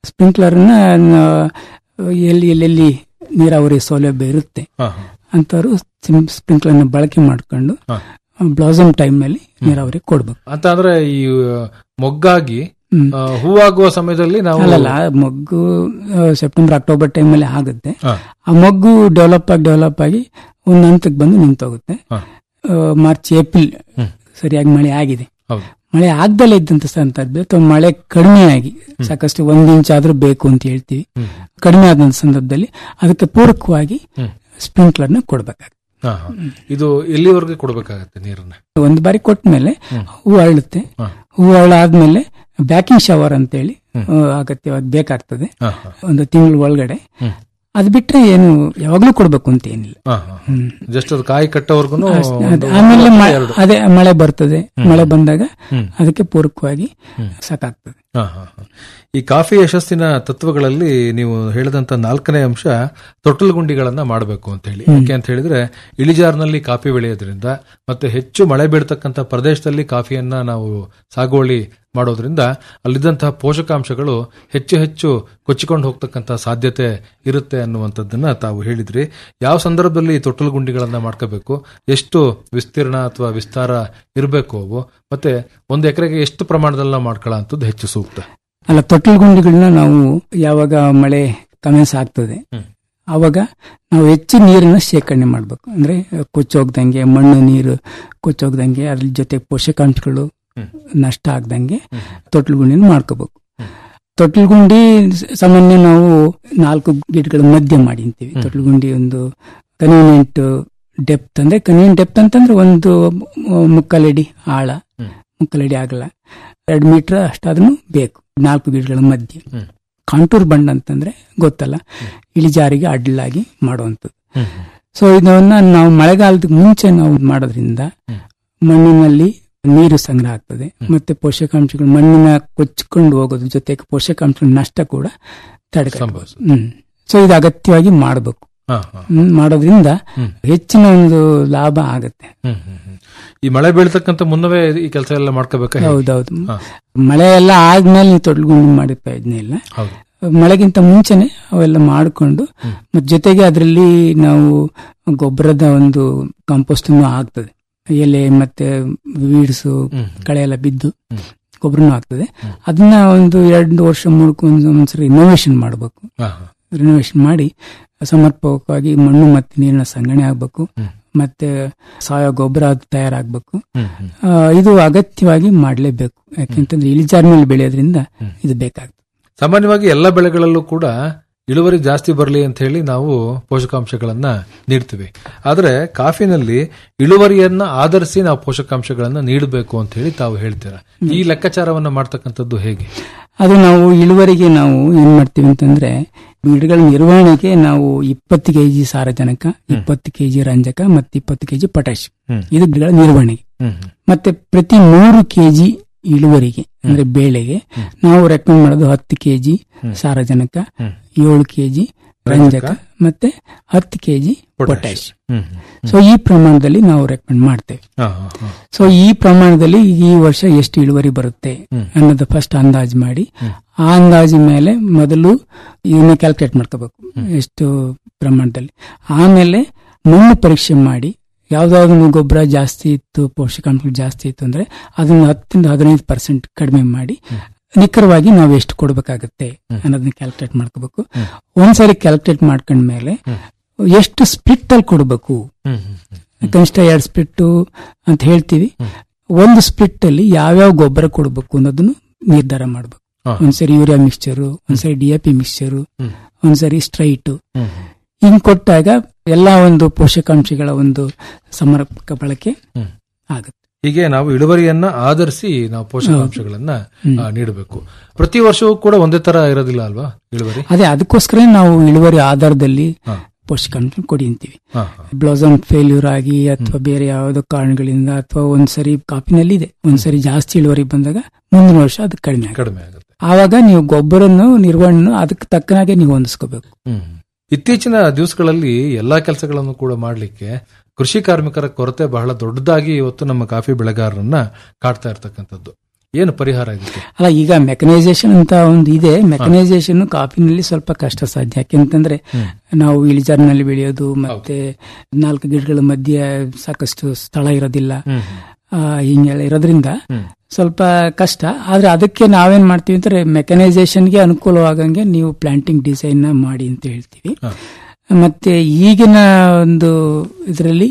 ಸ್ಪ್ರಿಂಕ್ಲರ್ನ ಎಲ್ಲಿ ಎಲ್ಲೆಲ್ಲಿ ನೀರಾವರಿ ಸೌಲಭ್ಯ ಇರುತ್ತೆ ಹಾ, ಹಾ. ಅಂತವರು ಸ್ಪ್ರಿಂಕ್ಲರ್ನ ಬಳಕೆ ಮಾಡ್ಕೊಂಡು ಹಾ. ಬ್ಲಾಸಮ್ ಟೈಮ್ ಅಲ್ಲಿ ನೀರಾವರಿ ಕೊಡ್ಬೇಕು ಅಂತ ಅಂದ್ರೆ ಈ ಆ, ಮೊಗ್ಗಾಗಿ ಹ್ಮ್. ಆ, ಹೂವಾಗುವ ಸಮಯದಲ್ಲಿ ನಾವು ಅಲ್ಲಲ್ಲ ಮೊಗ್ಗು ಆ, ಸೆಪ್ಟೆಂಬರ್ ಅಕ್ಟೋಬರ್ ಟೈಮ್ ಅಲ್ಲಿ ಆಗುತ್ತೆ ಹಾ, ಆ ಮೊಗ್ಗು ಡೆವಲಪ್ ಆಗಿ ಡೆವಲಪ್ ಆಗಿ ಒಂದು ಹಂತಕ್ಕೆ ಬಂದು ನಿಂತೋಗುತ್ತೆ ಹಾ. ಆ, ಮಾರ್ಚ್ ಏಪ್ರಿಲ್ ಹ್ಮ್. ಸರಿಯಾಗಿ ಮಳೆ ಆಗಿದೆ ಹೌದು ಮಳೆ ಆಗ್ದಲೇ ಇದ್ದಂತ ಸಂದರ್ಭ ಅಥವಾ ಮಳೆ ಕಡಿಮೆ ಆಗಿ ಸಾಕಷ್ಟು ಒಂದ್ ಇಂಚ್ ಆದ್ರೂ ಬೇಕು ಅಂತ ಹೇಳ್ತೀವಿ ಹ್ಮ್. ಕಡಿಮೆ ಆದಂತ ಸಂದರ್ಭದಲ್ಲಿ ಅದಕ್ಕೆ ಪೂರಕವಾಗಿ ಹ್ಮ್. ಸ್ಪ್ರಿಂಕ್ಲರ್ನ ಕೊಡ್ಬೇಕಾಗುತ್ತೆ ಹಾ, ಹಾ. ಇದು ಎಲ್ಲಿವರೆಗೆ ಕೊಡ್ಬೇಕಾಗತ್ತೆ ನೀರನ್ನ ಒಂದು ಬಾರಿ ಕೊಟ್ಟ ಮೇಲೆ ಹ್ಮ್. ಹೂ ಅರಳುತ್ತೆ ಹಾ. ಹೂ ಅರಳಾದ್ಮೇಲೆ ಬ್ಯಾಕಿಂಗ್ ಶವರ್ ಅಂತೇಳಿ ಆ, ಅಗತ್ಯವಾಗಿ ಬೇಕಾಗ್ತದೆ ಹಾ, ಹಾ. ಒಂದು ತಿಂಗಳ ಒಳಗಡೆ ಹ್ಮ್. ಅದು ಬಿಟ್ರೆ ಏನು ಯಾವಾಗ್ಲೂ ಕೊಡ್ಬೇಕು ಅಂತ ಏನಿಲ್ಲ ಹಾ, ಹಾ. ಹ್ಮ್. ಜಸ್ಟ್ ಅದು ಕಾಯಿ ಕಟ್ಟೋವರೆಗೂ ಅಷ್ಟೇ. ಅದ್- ಆಮೇಲೆ ಮ- ಅದೇ ಮಳೆ ಬರ್ತದೆ ಮಳೆ ಬಂದಾಗ ಹ್ಮ್. ಅದಕ್ಕೆ ಪೂರಕವಾಗಿ ಹ್ಮ್. ಸಾಕಾಗ್ತದೆ ಹಾ, ಹಾ, ಹಾ. ಈ ಕಾಫಿ ಯಶಸ್ಸಿನ ತತ್ವಗಳಲ್ಲಿ ನೀವು ಹೇಳಿದಂತ ನಾಲ್ಕನೇ ಅಂಶ ತೊಟ್ಟಲು ಗುಂಡಿಗಳನ್ನ ಮಾಡಬೇಕು ಅಂತ ಹೇಳಿ ಯಾಕೆ ಅಂತ ಹೇಳಿದ್ರೆ ಇಳಿಜಾರಿನಲ್ಲಿ ಕಾಫಿ ಬೆಳೆಯೋದ್ರಿಂದ ಮತ್ತೆ ಹೆಚ್ಚು ಮಳೆ ಬೀಳ್ತಕ್ಕಂಥ ಪ್ರದೇಶದಲ್ಲಿ ಕಾಫಿಯನ್ನ ನಾವು ಸಾಗುವಳಿ ಮಾಡೋದ್ರಿಂದ ಅಲ್ಲಿದ್ದಂತಹ ಪೋಷಕಾಂಶಗಳು ಹೆಚ್ಚು ಹೆಚ್ಚು ಕೊಚ್ಚಿಕೊಂಡು ಹೋಗ್ತಕ್ಕಂಥ ಸಾಧ್ಯತೆ ಇರುತ್ತೆ ಅನ್ನುವಂಥದ್ದನ್ನ ತಾವು ಹೇಳಿದ್ರಿ ಯಾವ ಸಂದರ್ಭದಲ್ಲಿ ಈ ತೊಟ್ಟಲು ಗುಂಡಿಗಳನ್ನ ಮಾಡ್ಕೋಬೇಕು ಎಷ್ಟು ವಿಸ್ತೀರ್ಣ ಅಥವಾ ವಿಸ್ತಾರ ಇರಬೇಕು ಅವು ಮತ್ತೆ ಒಂದು ಎಕರೆಗೆ ಎಷ್ಟು ಪ್ರಮಾಣದಲ್ಲಿ ನಾವು ಮಾಡ್ಕೊಳ್ಳೋ ಅಂಥದ್ದು ಹೆಚ್ಚು ಸೂಕ್ತ ಅಲ್ಲ ತೊಟ್ಟಿಲು ಗುಂಡಿಗಳನ್ನ ನಾವು ಯಾವಾಗ ಮಳೆ ಕಮೆನ್ಸ್ ಆಗ್ತದೆ ಹ್ಮ್. ಆವಾಗ ನಾವು ಹೆಚ್ಚು ನೀರನ್ನ ಶೇಖರಣೆ ಮಾಡಬೇಕು ಅಂದ್ರೆ ಕೊಚ್ಚೋಗ್ದಂಗೆ ಮಣ್ಣು ನೀರು ಕೊಚ್ಚೋಗ್ದಂಗೆ ಅದ್ರ ಜೊತೆ ಪೋಷಕಾಂಶಗಳು ಹ್ಮ್. ನಷ್ಟ ಆಗ್ದಂಗೆ ಹ್ಮ್. ತೊಟ್ಟಿಲು ಗುಂಡಿನ ಮಾಡ್ಕೋಬೇಕು ಹ್ಮ್. ತೊಟ್ಟಿಲು ಗುಂಡಿ ಸಾಮಾನ್ಯ ನಾವು ನಾಲ್ಕು ಗಿಡಗಳ ಮಧ್ಯ ಮಾಡಿ ಅಂತೀವಿ ಹ್ಮ್. ತೊಟ್ಟಿಲು ಗುಂಡಿ ಒಂದು ಕನ್ವೀನಿಯಂಟ್ ಡೆಪ್ತ್ ಅಂದ್ರೆ ಕನ್ವೀನಿಯಂಟ್ ಡೆಪ್ತ್ ಅಂತಂದ್ರೆ ಒಂದು ಮುಕ್ಕಲಡಿ ಆಳ ಹ್ಮ್. ಮುಕ್ಕಲಡಿ ಆಗಲ್ಲ ಎರಡು ಮೀಟರ್ ಅಷ್ಟಾದ್ರೂ ಬೇಕು ನಾಲ್ಕು ಗಿಡಗಳ ಮಧ್ಯೆ ಹ್ಮ್. ಕಾಂಟೂರ್ ಬಂಡ್ ಅಂತಂದ್ರೆ ಗೊತ್ತಲ್ಲ ಇಳಿಜಾರಿಗೆ ಅಡ್ಡಲಾಗಿ ಮಾಡುವಂಥದ್ದು ಹ್ಮ್. ಸೊ ಇದನ್ನ ನಾವು ಮಳೆಗಾಲದ ಮುಂಚೆ ನಾವು ಮಾಡೋದ್ರಿಂದ ಹ್ಮ್. ಮಣ್ಣಿನಲ್ಲಿ ನೀರು ಸಂಗ್ರಹ ಆಗ್ತದೆ ಮತ್ತೆ ಪೋಷಕಾಂಶಗಳು ಮಣ್ಣಿನ ಕೊಚ್ಚಿಕೊಂಡು ಹೋಗೋದ್ರ ಜೊತೆಗೆ ಪೋಷಕಾಂಶಗಳ ನಷ್ಟ ಕೂಡ ತಡೆಗಟ್ಟಬಹುದು ಸಂಭವಿಸುತ್ತೆ. ಹ್ಮ್ ಸೊ ಇದು ಅಗತ್ಯವಾಗಿ ಮಾಡಬೇಕು ಹಾ, ಹಾ. ಹ್ಮ್, ಮಾಡೋದ್ರಿಂದ ಹ್ಮ್. ಹೆಚ್ಚಿನ ಒಂದು ಲಾಭ ಆಗತ್ತೆ ಹ್ಮ್, ಹ್ಮ್, ಹ್ಮ್. ಈ ಮಳೆ ಬೀಳ್ತಕ್ಕಂಥ ಮುನ್ನವೇ ಈ ಕೆಲಸ ಎಲ್ಲ ಮಾಡ್ಕೋಬೇಕಾ ಹೇಗೆ? ಹೌದೌದು ಹಾ, ಮಳೆ ಎಲ್ಲ ಆದ್ಮೇಲೆ ನೀವು ತೊಡಗುಂಡು ಮಾಡಿ ಪ್ರಯೋಜನ ಇಲ್ಲ ಹೌದು ಮಳೆಗಿಂತ ಮುಂಚೆನೆ ಅವೆಲ್ಲ ಮಾಡಿಕೊಂಡು ಹ್ಮ್. ಮತ್ತೆ ಜೊತೆಗೆ ಅದರಲ್ಲಿ ನಾವು ಗೊಬ್ಬರದ ಒಂದು ಕಾಂಪೋಸ್ಟ್ ಆಗ್ತದೆ ಎಲೆ ಮತ್ತೆ ವೀಡ್ಸು ಹ್ಮ್, ಕಳೆ ಎಲ್ಲ ಬಿದ್ದು ಹ್ಮ್. ಗೊಬ್ಬರನೂ ಆಗ್ತದೆ ಹ್ಮ್. ಅದನ್ನ ಒಂದು ಎರಡು ವರ್ಷ ಮೂರಕ್ಕೆ ಒಂದು ಒಂದ್ಸರಿ ರಿನೋವೇಷನ್ ಮಾಡಬೇಕು ಹಾ, ಹಾ. ರಿನೋವೇಷನ್ ಮಾಡಿ ಸಮರ್ಪಕವಾಗಿ ಮಣ್ಣು ಮತ್ತೆ ನೀರಿನ ಸಂಗ್ರಹಣೆ ಆಗ್ಬೇಕು ಹ್ಮ್. ಮತ್ತೆ ಸಾವಯವ ಗೊಬ್ಬರ ಅದು ತಯಾರಾಗಬೇಕು ಹ್ಮ್, ಹ್ಮ್. ಇದು ಅಗತ್ಯವಾಗಿ ಮಾಡಲೇಬೇಕು ಯಾಕೆಂತಂದ್ರೆ ಇಳಿಜಾರಿನಲ್ಲಿ ಬೆಳೆಯೋದ್ರಿಂದ ಹ್ಮ್. ಇದು ಬೇಕಾಗ್ತದೆ ಸಾಮಾನ್ಯವಾಗಿ ಎಲ್ಲ ಬೆಳೆಗಳಲ್ಲೂ ಕೂಡ ಇಳುವರಿ ಜಾಸ್ತಿ ಬರಲಿ ಅಂತ ಹೇಳಿ ನಾವು ಪೋಷಕಾಂಶಗಳನ್ನ ನೀಡ್ತೀವಿ ಆದ್ರೆ ಕಾಫಿನಲ್ಲಿ ಇಳುವರಿಯನ್ನ ಆಧರಿಸಿ ನಾವು ಪೋಷಕಾಂಶಗಳನ್ನ ನೀಡಬೇಕು ಅಂತ ಹೇಳಿ ತಾವು ಹೇಳ್ತೀರಾ ಈ ಲೆಕ್ಕಾಚಾರವನ್ನ ಮಾಡ್ತಕ್ಕಂಥದ್ದು ಹೇಗೆ ಅದು ನಾವು ಇಳುವರಿಗೆ ನಾವು ಏನ್ ಮಾಡ್ತೀವಿ ಅಂತಂದ್ರೆ ಗಿಡಗಳ ನಿರ್ವಹಣೆಗೆ ನಾವು ಇಪ್ಪತ್ತು ಕೆಜಿ ಸಾರಜನಕ ಇಪ್ಪತ್ತು ಕೆಜಿ ರಂಜಕ ಮತ್ತೆ ಇಪ್ಪತ್ತು ಕೆಜಿ ಪೊಟ್ಯಾಶ್ ಹ್ಮ್. ಇದು ಗಿಡಗಳ ನಿರ್ವಹಣೆಗೆ ಹ್ಮ್, ಮತ್ತೆ ಪ್ರತಿ ನೂರು ಕೆಜಿ ಇಳುವರಿಗೆ ಅಂದ್ರೆ ಬೇಳೆಗೆ ನಾವು ರೆಕಮೆಂಡ್ ಮಾಡೋದು ಹತ್ತು ಕೆಜಿ ಸಾರಜನಕ ಹ್ಮ್. ಏಳು ಕೆಜಿ ರಂಜಕ ಮತ್ತೆ ಹತ್ತು ಕೆಜಿ Potash. ಪೊಟ್ಯಾಶ್ ಹ್ಮ್, ಹ್ಮ್. ಸೊ ಈ ಪ್ರಮಾಣದಲ್ಲಿ ನಾವು ರೆಕಮೆಂಡ್ ಮಾಡ್ತೇವೆ ಹಾ, ಹಾ, ಹಾ. ಸೊ ಈ ಪ್ರಮಾಣದಲ್ಲಿ ಈ ವರ್ಷ ಎಷ್ಟು ಇಳುವರಿ ಬರುತ್ತೆ ಹ್ಮ್. ಅನ್ನೋದು ಫಸ್ಟ್ ಅಂದಾಜು ಮಾಡಿ ಹ್ಮ್. ಆ ಅಂದಾಜು ಮೇಲೆ ಮೊದಲು ಇದನ್ನ ಕ್ಯಾಲ್ಕುಲೇಟ್ ಮಾಡ್ಕೋಬೇಕು ಎಷ್ಟು ಪ್ರಮಾಣದಲ್ಲಿ ಆಮೇಲೆ ಮಣ್ಣು ಪರೀಕ್ಷೆ ಮಾಡಿ ಯಾವ್ದಾದ್ರು ಗೊಬ್ಬರ ಜಾಸ್ತಿ ಇತ್ತು ಪೋಷಕಾಂಶಗಳು ಜಾಸ್ತಿ ಇತ್ತು ಅಂದ್ರೆ ಅದನ್ನ ಹತ್ತರಿಂದ ಹದಿನೈದು ಪರ್ಸೆಂಟ್ ಕಡಿಮೆ ಮಾಡಿ ನಿಖರವಾಗಿ ನಾವು ಎಷ್ಟು ಕೊಡಬೇಕಾಗತ್ತೆ ಅನ್ನೋದನ್ನ ಕ್ಯಾಲ್ಕುಲೇಟ್ ಮಾಡ್ಕೋಬೇಕು ಹ್ಮ್. ಒಂದ್ಸರಿ ಕ್ಯಾಲ್ಕುಲೇಟ್ ಮಾಡ್ಕೊಂಡ್ಮೇಲೆ ಹ್ಮ್. ಎಷ್ಟು ಸ್ಪ್ಲಿಟ್ ಅಲ್ಲಿ ಕೊಡಬೇಕು ಹ್ಮ್, ಹ್ಮ್, ಹ್ಮ್. ಕನಿಷ್ಠ ಎರಡು ಸ್ಪ್ಲಿಟ್ ಅಂತ ಹೇಳ್ತೀವಿ ಹ್ಮ್. ಒಂದು ಸ್ಪ್ಲಿಟ್ ಅಲ್ಲಿ ಯಾವ್ಯಾವ ಗೊಬ್ಬರ ಕೊಡಬೇಕು ಅನ್ನೋದನ್ನು ನಿರ್ಧಾರ ಮಾಡಬೇಕು ಹಾ. ಒಂದ್ಸರಿ ಯೂರಿಯಾ ಮಿಕ್ಸ್ಚರು ಒಂದ್ಸರಿ ಡಿ ಎ ಪಿ ಮಿಕ್ಸ್ಚರು ಹ್ಮ್. ಒಂದ್ಸರಿ ಸ್ಟ್ರೈಟ್ ಹ್ಮ್, ಹಿಂಗ್ ಕೊಟ್ಟಾಗ ಎಲ್ಲಾ ಒಂದು ಪೋಷಕಾಂಶಗಳ ಒಂದು ಸಮರ್ಪಕ ಬಳಕೆ ಹ್ಮ್. ಆಗುತ್ತೆ ಹೀಗೆ ನಾವು ಇಳುವರಿಯನ್ನ ಆಧರಿಸಿ ನಾವು ಪೋಷಕಾಂಶಗಳನ್ನ ಹ್ಮ್. ಆ, ನೀಡಬೇಕು ಪ್ರತಿ ವರ್ಷವೂ ಕೂಡ ಒಂದೇ ತರ ಇರೋದಿಲ್ಲ ಅಲ್ವಾ ಇಳುವರಿ ಅದೇ ಅದಕ್ಕೋಸ್ಕರ ನಾವು ಇಳುವರಿ ಆಧಾರದಲ್ಲಿ ಹಾ. ಪೋಷಕಾಂಶ ಕೊಡಿ ಅಂತೀವಿ ಹಾ, ಹಾ. ಬ್ಲೌಸಮ್ ಫೇಲ್ಯೂರ್ ಆಗಿ ಅಥವಾ ಬೇರೆ ಯಾವುದೋ ಕಾರಣಗಳಿಂದ ಅಥವಾ ಒಂದ್ಸರಿ ಕಾಪಿನಲ್ಲಿ ಇದೆ ಒಂದ್ಸರಿ ಜಾಸ್ತಿ ಇಳುವರಿ ಬಂದಾಗ ಮುಂದಿನ ವರ್ಷ ಅದು ಕಡಿಮೆ ಆಗುತ್ತೆ ಕಡಿಮೆ ಆಗುತ್ತೆ ಆವಾಗ ನೀವು ಗೊಬ್ಬರನ್ನು ನಿರ್ವಹಣೆ ಅದಕ್ಕೆ ತಕ್ಕನಾಗೆ ನೀವು ಹೊಂದಿಸ್ಕೋಬೇಕು ಹ್ಮ್. ಇತ್ತೀಚಿನ ದಿವಸಗಳಲ್ಲಿ ಎಲ್ಲಾ ಕೆಲಸಗಳನ್ನು ಕೂಡ ಮಾಡಲಿಕ್ಕೆ ಕೃಷಿ ಕಾರ್ಮಿಕರ ಕೊರತೆ ಬಹಳ ದೊಡ್ಡದಾಗಿ ಇವತ್ತು ನಮ್ಮ ಕಾಫಿ ಬೆಳೆಗಾರರನ್ನ ಕಾಡ್ತಾ ಇರ್ತಕ್ಕಂಥದ್ದು ಏನು ಪರಿಹಾರ ಇದಕ್ಕೆ ಅಲ್ಲ ಈಗ ಮೆಕನೈಸೇಷನ್ ಅಂತ ಒಂದು ಇದೆ ಮೆಕನೈಸೇಷನ್ ಕಾಫಿನಲ್ಲಿ ಸ್ವಲ್ಪ ಕಷ್ಟ ಸಾಧ್ಯ ಯಾಕೆಂತಂದ್ರೆ ನಾವು ಇಳಿಜಾರಿನಲ್ಲಿ ಬೆಳೆಯೋದು ಮತ್ತೆ ನಾಲ್ಕು ಗಿಡಗಳ ಮಧ್ಯೆ ಸಾಕಷ್ಟು ಸ್ಥಳ ಇರೋದಿಲ್ಲ ಆ, ಹಿಂಗೆಲ್ಲ ಇರೋದ್ರಿಂದ ಸ್ವಲ್ಪ ಕಷ್ಟ ಆದ್ರೆ ಅದಕ್ಕೆ ನಾವೇನ್ ಮಾಡ್ತೀವಿ ಅಂದ್ರೆ ಮೆಕನೈಸೇಷನ್ಗೆ ಅನುಕೂಲವಾಗಂಗೆ ನೀವು ಪ್ಲಾಂಟಿಂಗ್ ಡಿಸೈನ್ ನ ಮಾಡಿ ಅಂತ ಹೇಳ್ತೀವಿ ಮತ್ತೆ ಈಗಿನ ಒಂದು ಇದರಲ್ಲಿ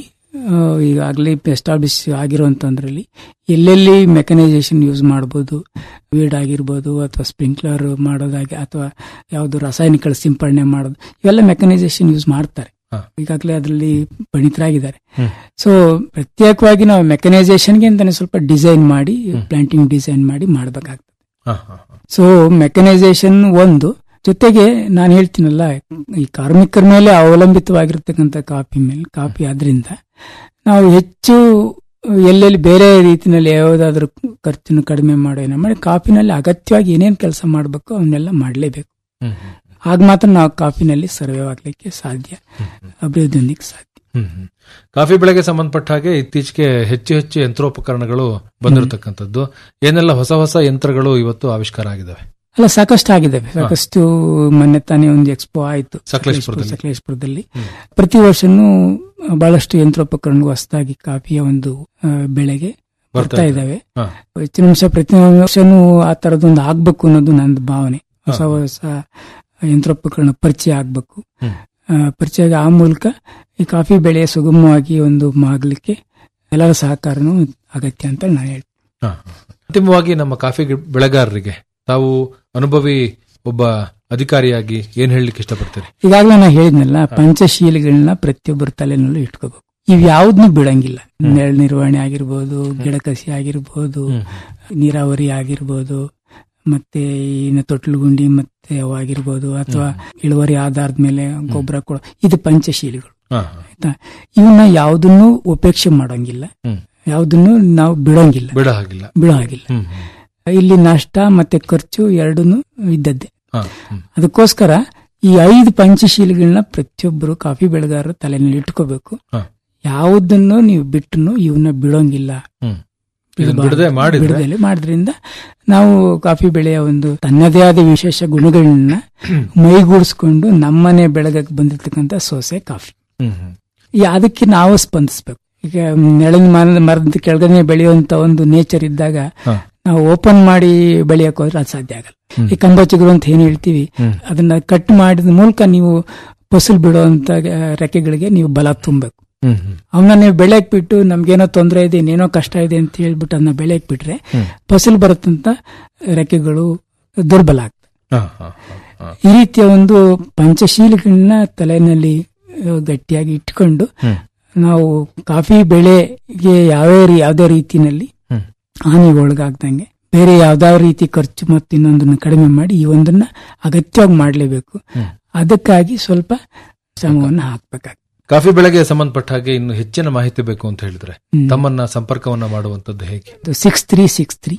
ಈಗಾಗಲೇ ಎಸ್ಟಾಬ್ಲಿಷ್ ಆಗಿರುವಂತಂದ್ರಲ್ಲಿ ಎಲ್ಲೆಲ್ಲಿ ಮೆಕನೈಸೇಷನ್ ಯೂಸ್ ಮಾಡ್ಬೋದು ವೀಡ್ ಆಗಿರ್ಬೋದು ಅಥವಾ ಸ್ಪ್ರಿಂಕ್ಲರ್ ಮಾಡೋದಾಗಿ ಅಥವಾ ಯಾವುದು ರಾಸಾಯನಿಕಗಳ ಸಿಂಪಡಣೆ ಮಾಡೋದು ಇವೆಲ್ಲ ಮೆಕನೈಸೇಷನ್ ಯೂಸ್ ಮಾಡ್ತಾರೆ ಹಾ. ಈಗಾಗಲೇ ಅದರಲ್ಲಿ ಪರಿಣಿತರಾಗಿದ್ದಾರೆ ಸೊ ಪ್ರತ್ಯೇಕವಾಗಿ ನಾವು ಮೆಕನೈಸೇಷನ್ಗೆ ಅಂತಾನೆ ಸ್ವಲ್ಪ ಡಿಸೈನ್ ಮಾಡಿ ಪ್ಲಾಂಟಿಂಗ್ ಡಿಸೈನ್ ಮಾಡಿ ಮಾಡಬೇಕಾಗ್ತದೆ ಹಾ, ಹಾ, ಹಾ. ಸೊ ಮೆಕನೈಸೇಷನ್ ಒಂದು ಜೊತೆಗೆ ನಾನು ಹೇಳ್ತೀನಲ್ಲ ಈ ಕಾರ್ಮಿಕರ ಮೇಲೆ ಅವಲಂಬಿತವಾಗಿರ್ತಕ್ಕಂಥ ಕಾಫಿ ಮೇಲೆ ಕಾಫಿ ಆದ್ರಿಂದ ನಾವು ಹೆಚ್ಚು ಎಲ್ಲೆಲ್ಲಿ ಬೇರೆ ರೀತಿನಲ್ಲಿ ಯಾವುದಾದ್ರೂ ಖರ್ಚನ್ನು ಕಡಿಮೆ ಮಾಡೋ ಏನೋ ಮಾಡಿ ಕಾಫಿನಲ್ಲಿ ಅಗತ್ಯವಾಗಿ ಏನೇನು ಕೆಲಸ ಮಾಡಬೇಕು ಅವನ್ನೆಲ್ಲ ಮಾಡಲೇಬೇಕು ಹ್ಮ್, ಹ್ಮ್, ಆಗ ಮಾತ್ರ ನಾವು ಕಾಫಿನಲ್ಲಿ ಸರ್ವೈವ್ ಆಗ್ಲಿಕ್ಕೆ ಸಾಧ್ಯ ಅಭಿವೃದ್ಧಿ ಹೊಂದಲಿಕ್ಕೆ ಸಾಧ್ಯ ಹ್ಮ್, ಹ್ಮ್. ಕಾಫಿ ಬೆಳೆಗೆ ಸಂಬಂಧಪಟ್ಟ ಹಾಗೆ ಇತ್ತೀಚೆಗೆ ಹೆಚ್ಚು ಹೆಚ್ಚು ಯಂತ್ರೋಪಕರಣಗಳು ಬಂದಿರತಕ್ಕಂಥದ್ದು ಏನೆಲ್ಲ ಹೊಸ ಹೊಸ ಯಂತ್ರಗಳು ಇವತ್ತು ಆವಿಷ್ಕಾರ ಆಗಿದ್ದಾವೆ ಅಲ್ಲ ಸಾಕಷ್ಟು ಆಗಿದ್ದಾವೆ ಸಾಕಷ್ಟು ಮೊನ್ನೆ ತಾನೇ ಒಂದು ಎಕ್ಸ್ಪೋ ಆಯ್ತು ಸಕಲೇಶ್ಪುರದಲ್ಲಿ. ಸಕಲೇಶ್ಪುರದಲ್ಲಿ ಪ್ರತಿ ವರ್ಷನೂ ಬಹಳಷ್ಟು ಯಂತ್ರೋಪಕರಣಗಳು ಹೊಸದಾಗಿ ಕಾಫಿಯ ಒಂದು ಆ, ಬೆಳೆಗೆ ಬರ್ತಾ ಇದ್ದಾವೆ ಹಾ. ಹೆಚ್ಚಿನ ಅಂಶ ಪ್ರತಿ ವರ್ಷನೂ ಆ ತರದೊಂದು ಆಗ್ಬೇಕು ಅನ್ನೋದು ನನ್ನ ಭಾವನೆ ಹೊಸ ಹೊಸ ಯಂತ್ರೋಪಕರಣ ಪರಿಚಯ ಆಗ್ಬೇಕು ಹ್ಮ್. ಆ, ಪರಿಚಯ ಆಗಿ ಆ ಮೂಲಕ ಈ ಕಾಫಿ ಬೆಳೆ ಸುಗಮವಾಗಿ ಒಂದು ಆಗ್ಲಿಕ್ಕೆ ಎಲ್ಲರ ಸಹಕಾರನೂ ಅಗತ್ಯ ಅಂತ ನಾನು ಹೇಳ್ತೀನಿ ಹಾ. ಅಂತಿಮವಾಗಿ ನಮ್ಮ ಕಾಫಿ ಗಿ- ಬೆಳೆಗಾರರಿಗೆ ತಾವು ಅನುಭವಿ ಒಬ್ಬ ಅಧಿಕಾರಿಯಾಗಿ ಏನ್ ಹೇಳಲಿಕ್ಕೆ ಇಷ್ಟಪಡ್ತೀರಿ ಈಗಾಗಲೇ ನಾ ಹೇಳಿದ್ನಲ್ಲ ಪಂಚಶೀಲಗಳನ್ನ ಪ್ರತಿಯೊಬ್ಬರ ತಲೆನಲ್ಲೂ ಇಟ್ಕೋಬೇಕು ಇವ್ ಯಾವ್ದನ್ನು ಬಿಡಂಗಿಲ್ಲ ನೆಳ ನಿರ್ವಹಣೆ ಆಗಿರ್ಬೋದು ಗಿಡ ಕಸಿ ಆಗಿರ್ಬೋದು ನೀರಾವರಿ ಆಗಿರ್ಬೋದು ಮತ್ತೆ ಇನ್ನು ತೊಟ್ಲು ಗುಂಡಿ ಮತ್ತೆ ಅವು ಆಗಿರ್ಬೋದು ಅಥವಾ ಇಳುವರಿ ಆಧಾರದ ಮೇಲೆ ಗೊಬ್ಬರ ಕೊಡೋ ಇದು ಪಂಚಶೀಲಿಗಳು ಹಾ, ಆಯ್ತಾ ಇವನ್ನ ಯಾವ್ದನ್ನು ಉಪೇಕ್ಷೆ ಮಾಡಂಗಿಲ್ಲ ಹ್ಮ್. ಯಾವ್ದನ್ನು ನಾವು ಬಿಡಂಗಿಲ್ಲ ಬಿಡ ಹಾಗಿಲ್ಲ ಬಿಡೋ ಹಾಗಿಲ್ಲ ಹ್ಮ್, ಹ್ಮ್. ಇಲ್ಲಿ ನಷ್ಟ ಮತ್ತೆ ಖರ್ಚು ಎರಡೂನು ಇದ್ದದ್ದೇ ಹಾ, ಹ್ಮ್. ಅದಕ್ಕೋಸ್ಕರ ಈ ಐದು ಪಂಚಶೀಲಗಳನ್ನ ಪ್ರತಿಯೊಬ್ಬರು ಕಾಫಿ ಬೆಳೆಗಾರರು ತಲೆನಲ್ಲಿ ಇಟ್ಕೋಬೇಕು ಹಾ. ಯಾವುದನ್ನು ನೀವು ಬಿಟ್ಟು ಇವನ್ನ ಬಿಡೋಂಗಿಲ್ಲ ಹ್ಮ್. ಇದನ್ನ ಬಿಡದೆ ಮಾಡಿದ್ರೆ ಬಿಡದಲೆ ಮಾಡೋದ್ರಿಂದ ನಾವು ಕಾಫಿ ಬೆಳೆಯ ಒಂದು ತನ್ನದೇ ಆದ ವಿಶೇಷ ಗುಣಗಳನ್ನ ಮೈಗೂಡಿಸ್ಕೊಂಡು ನಮ್ಮನೆ ಬೆಳಗಕ್ಕೆ ಬಂದಿರ್ತಕ್ಕಂಥ ಸೊಸೆ ಕಾಫಿ ಹ್ಮ್, ಹ್ಮ್. ಈ ಅದಕ್ಕೆ ನಾವು ಸ್ಪಂದಿಸ್ಬೇಕು ಈಗ ನೆಳದ ಮರದ ಮರದ ಕೆಳಗನೆ ಬೆಳೆಯುವಂತ ಒಂದು ನೇಚರ್ ಇದ್ದಾಗ ಹಾ. ನಾವು ಓಪನ್ ಮಾಡಿ ಬೆಳೆಯಕ್ ಹೋದ್ರೆ ಅದು ಸಾಧ್ಯ ಆಗಲ್ಲ ಈ ಕಂಬ ಚಿಗುರು ಅಂತ ಏನ್ ಹೇಳ್ತೀವಿ ಅದನ್ನ ಕಟ್ ಮಾಡಿದ ಮೂಲಕ ನೀವು ಫಸಲು ಬಿಡುವಂತ ರೆಕ್ಕೆಗಳಿಗೆ ನೀವು ಬಲ ತುಂಬಬೇಕು ಹ್ಮ್, ಹ್ಮ್. ಅವನ್ನ ನೀವು ಬೆಳೆಯಕ್ ಬಿಟ್ಟು ನಮ್ಗೇನೋ ತೊಂದರೆ ಇದೆ ಇನ್ನೇನೋ ಕಷ್ಟ ಇದೆ ಅಂತ ಹೇಳ್ಬಿಟ್ಟು ಅದನ್ನ ಬೆಳೆಯಕ್ ಬಿಟ್ರೆ ಫಸಲು ಬರುತ್ತಂತ ರೆಕ್ಕೆಗಳು ದುರ್ಬಲ ಆಗ್ತವೆ ಹಾ, ಹಾ, ಹಾ, ಹಾ. ಈ ರೀತಿಯ ಒಂದು ಪಂಚಶೀಲಗಳನ್ನ ತಲೆಯಲ್ಲಿ ಆ, ಗಟ್ಟಿಯಾಗಿ ಇಟ್ಕೊಂಡು ಹ್ಮ್. ನಾವು ಕಾಫಿ ಬೆಳೆಗೆ ಯಾವ್ಯಾವ ರೀ- ಯಾವ್ದೇ ರೀತಿನಲ್ಲಿ ಹ್ಮ್. ಹಾನಿಗೆ ಒಳಗಾಗ್ದಂಗೆ ಬೇರೆ ಯಾವ್ದಾವ ರೀತಿ ಖರ್ಚು ಮತ್ತು ಇನ್ನೊಂದನ್ನ ಕಡಿಮೆ ಮಾಡಿ ಈ ಒಂದನ್ನ ಅಗತ್ಯವಾಗಿ ಮಾಡಲೇಬೇಕು ಅದಕ್ಕಾಗಿ ಸ್ವಲ್ಪ ಶ್ರಮವನ್ನು ಹಾಕ್ಬೇಕಾಗ್ತದೆ ಕಾಫಿ ಬೆಳೆಗೆ ಸಂಬಂಧಪಟ್ಟ ಹಾಗೆ ಇನ್ನು ಹೆಚ್ಚಿನ ಮಾಹಿತಿ ಬೇಕು ಅಂತ ಹೇಳಿದ್ರೆ ಹ್ಮ್. ತಮ್ಮನ್ನ ಸಂಪರ್ಕವನ್ನ ಮಾಡುವಂತದ್ದು ಹೇಗೆ six three six three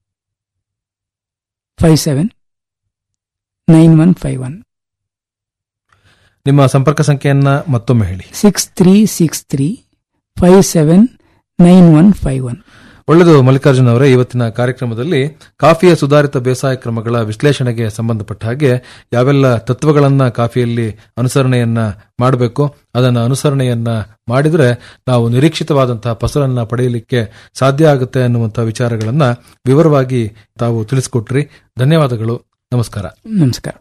five seven nine one five one ನಿಮ್ಮ ಸಂಪರ್ಕ ಸಂಖ್ಯೆಯನ್ನ ಮತ್ತೊಮ್ಮೆ ಹೇಳಿ six three six three five seven nine one five one ಒಳ್ಳೆಯದು ಮಲ್ಲಿಕಾರ್ಜುನ್ ಅವರೇ ಇವತ್ತಿನ ಕಾರ್ಯಕ್ರಮದಲ್ಲಿ ಕಾಫಿಯ ಸುಧಾರಿತ ಬೇಸಾಯ ಕ್ರಮಗಳ ವಿಶ್ಲೇಷಣೆಗೆ ಸಂಬಂಧಪಟ್ಟ ಹಾಗೆ ಯಾವೆಲ್ಲ ತತ್ವಗಳನ್ನ ಕಾಫಿಯಲ್ಲಿ ಅನುಸರಣೆಯನ್ನ ಮಾಡಬೇಕು ಅದನ್ನ ಅನುಸರಣೆಯನ್ನ ಮಾಡಿದ್ರೆ ನಾವು ನಿರೀಕ್ಷಿತವಾದಂತಹ ಫಸಲನ್ನ ಪಡೆಯಲಿಕ್ಕೆ ಸಾಧ್ಯ ಆಗುತ್ತೆ ಅನ್ನುವಂತಹ ವಿಚಾರಗಳನ್ನ ವಿವರವಾಗಿ ತಾವು ತಿಳಿಸಿಕೊಟ್ರಿ ಧನ್ಯವಾದಗಳು ನಮಸ್ಕಾರ ನಮಸ್ಕಾರ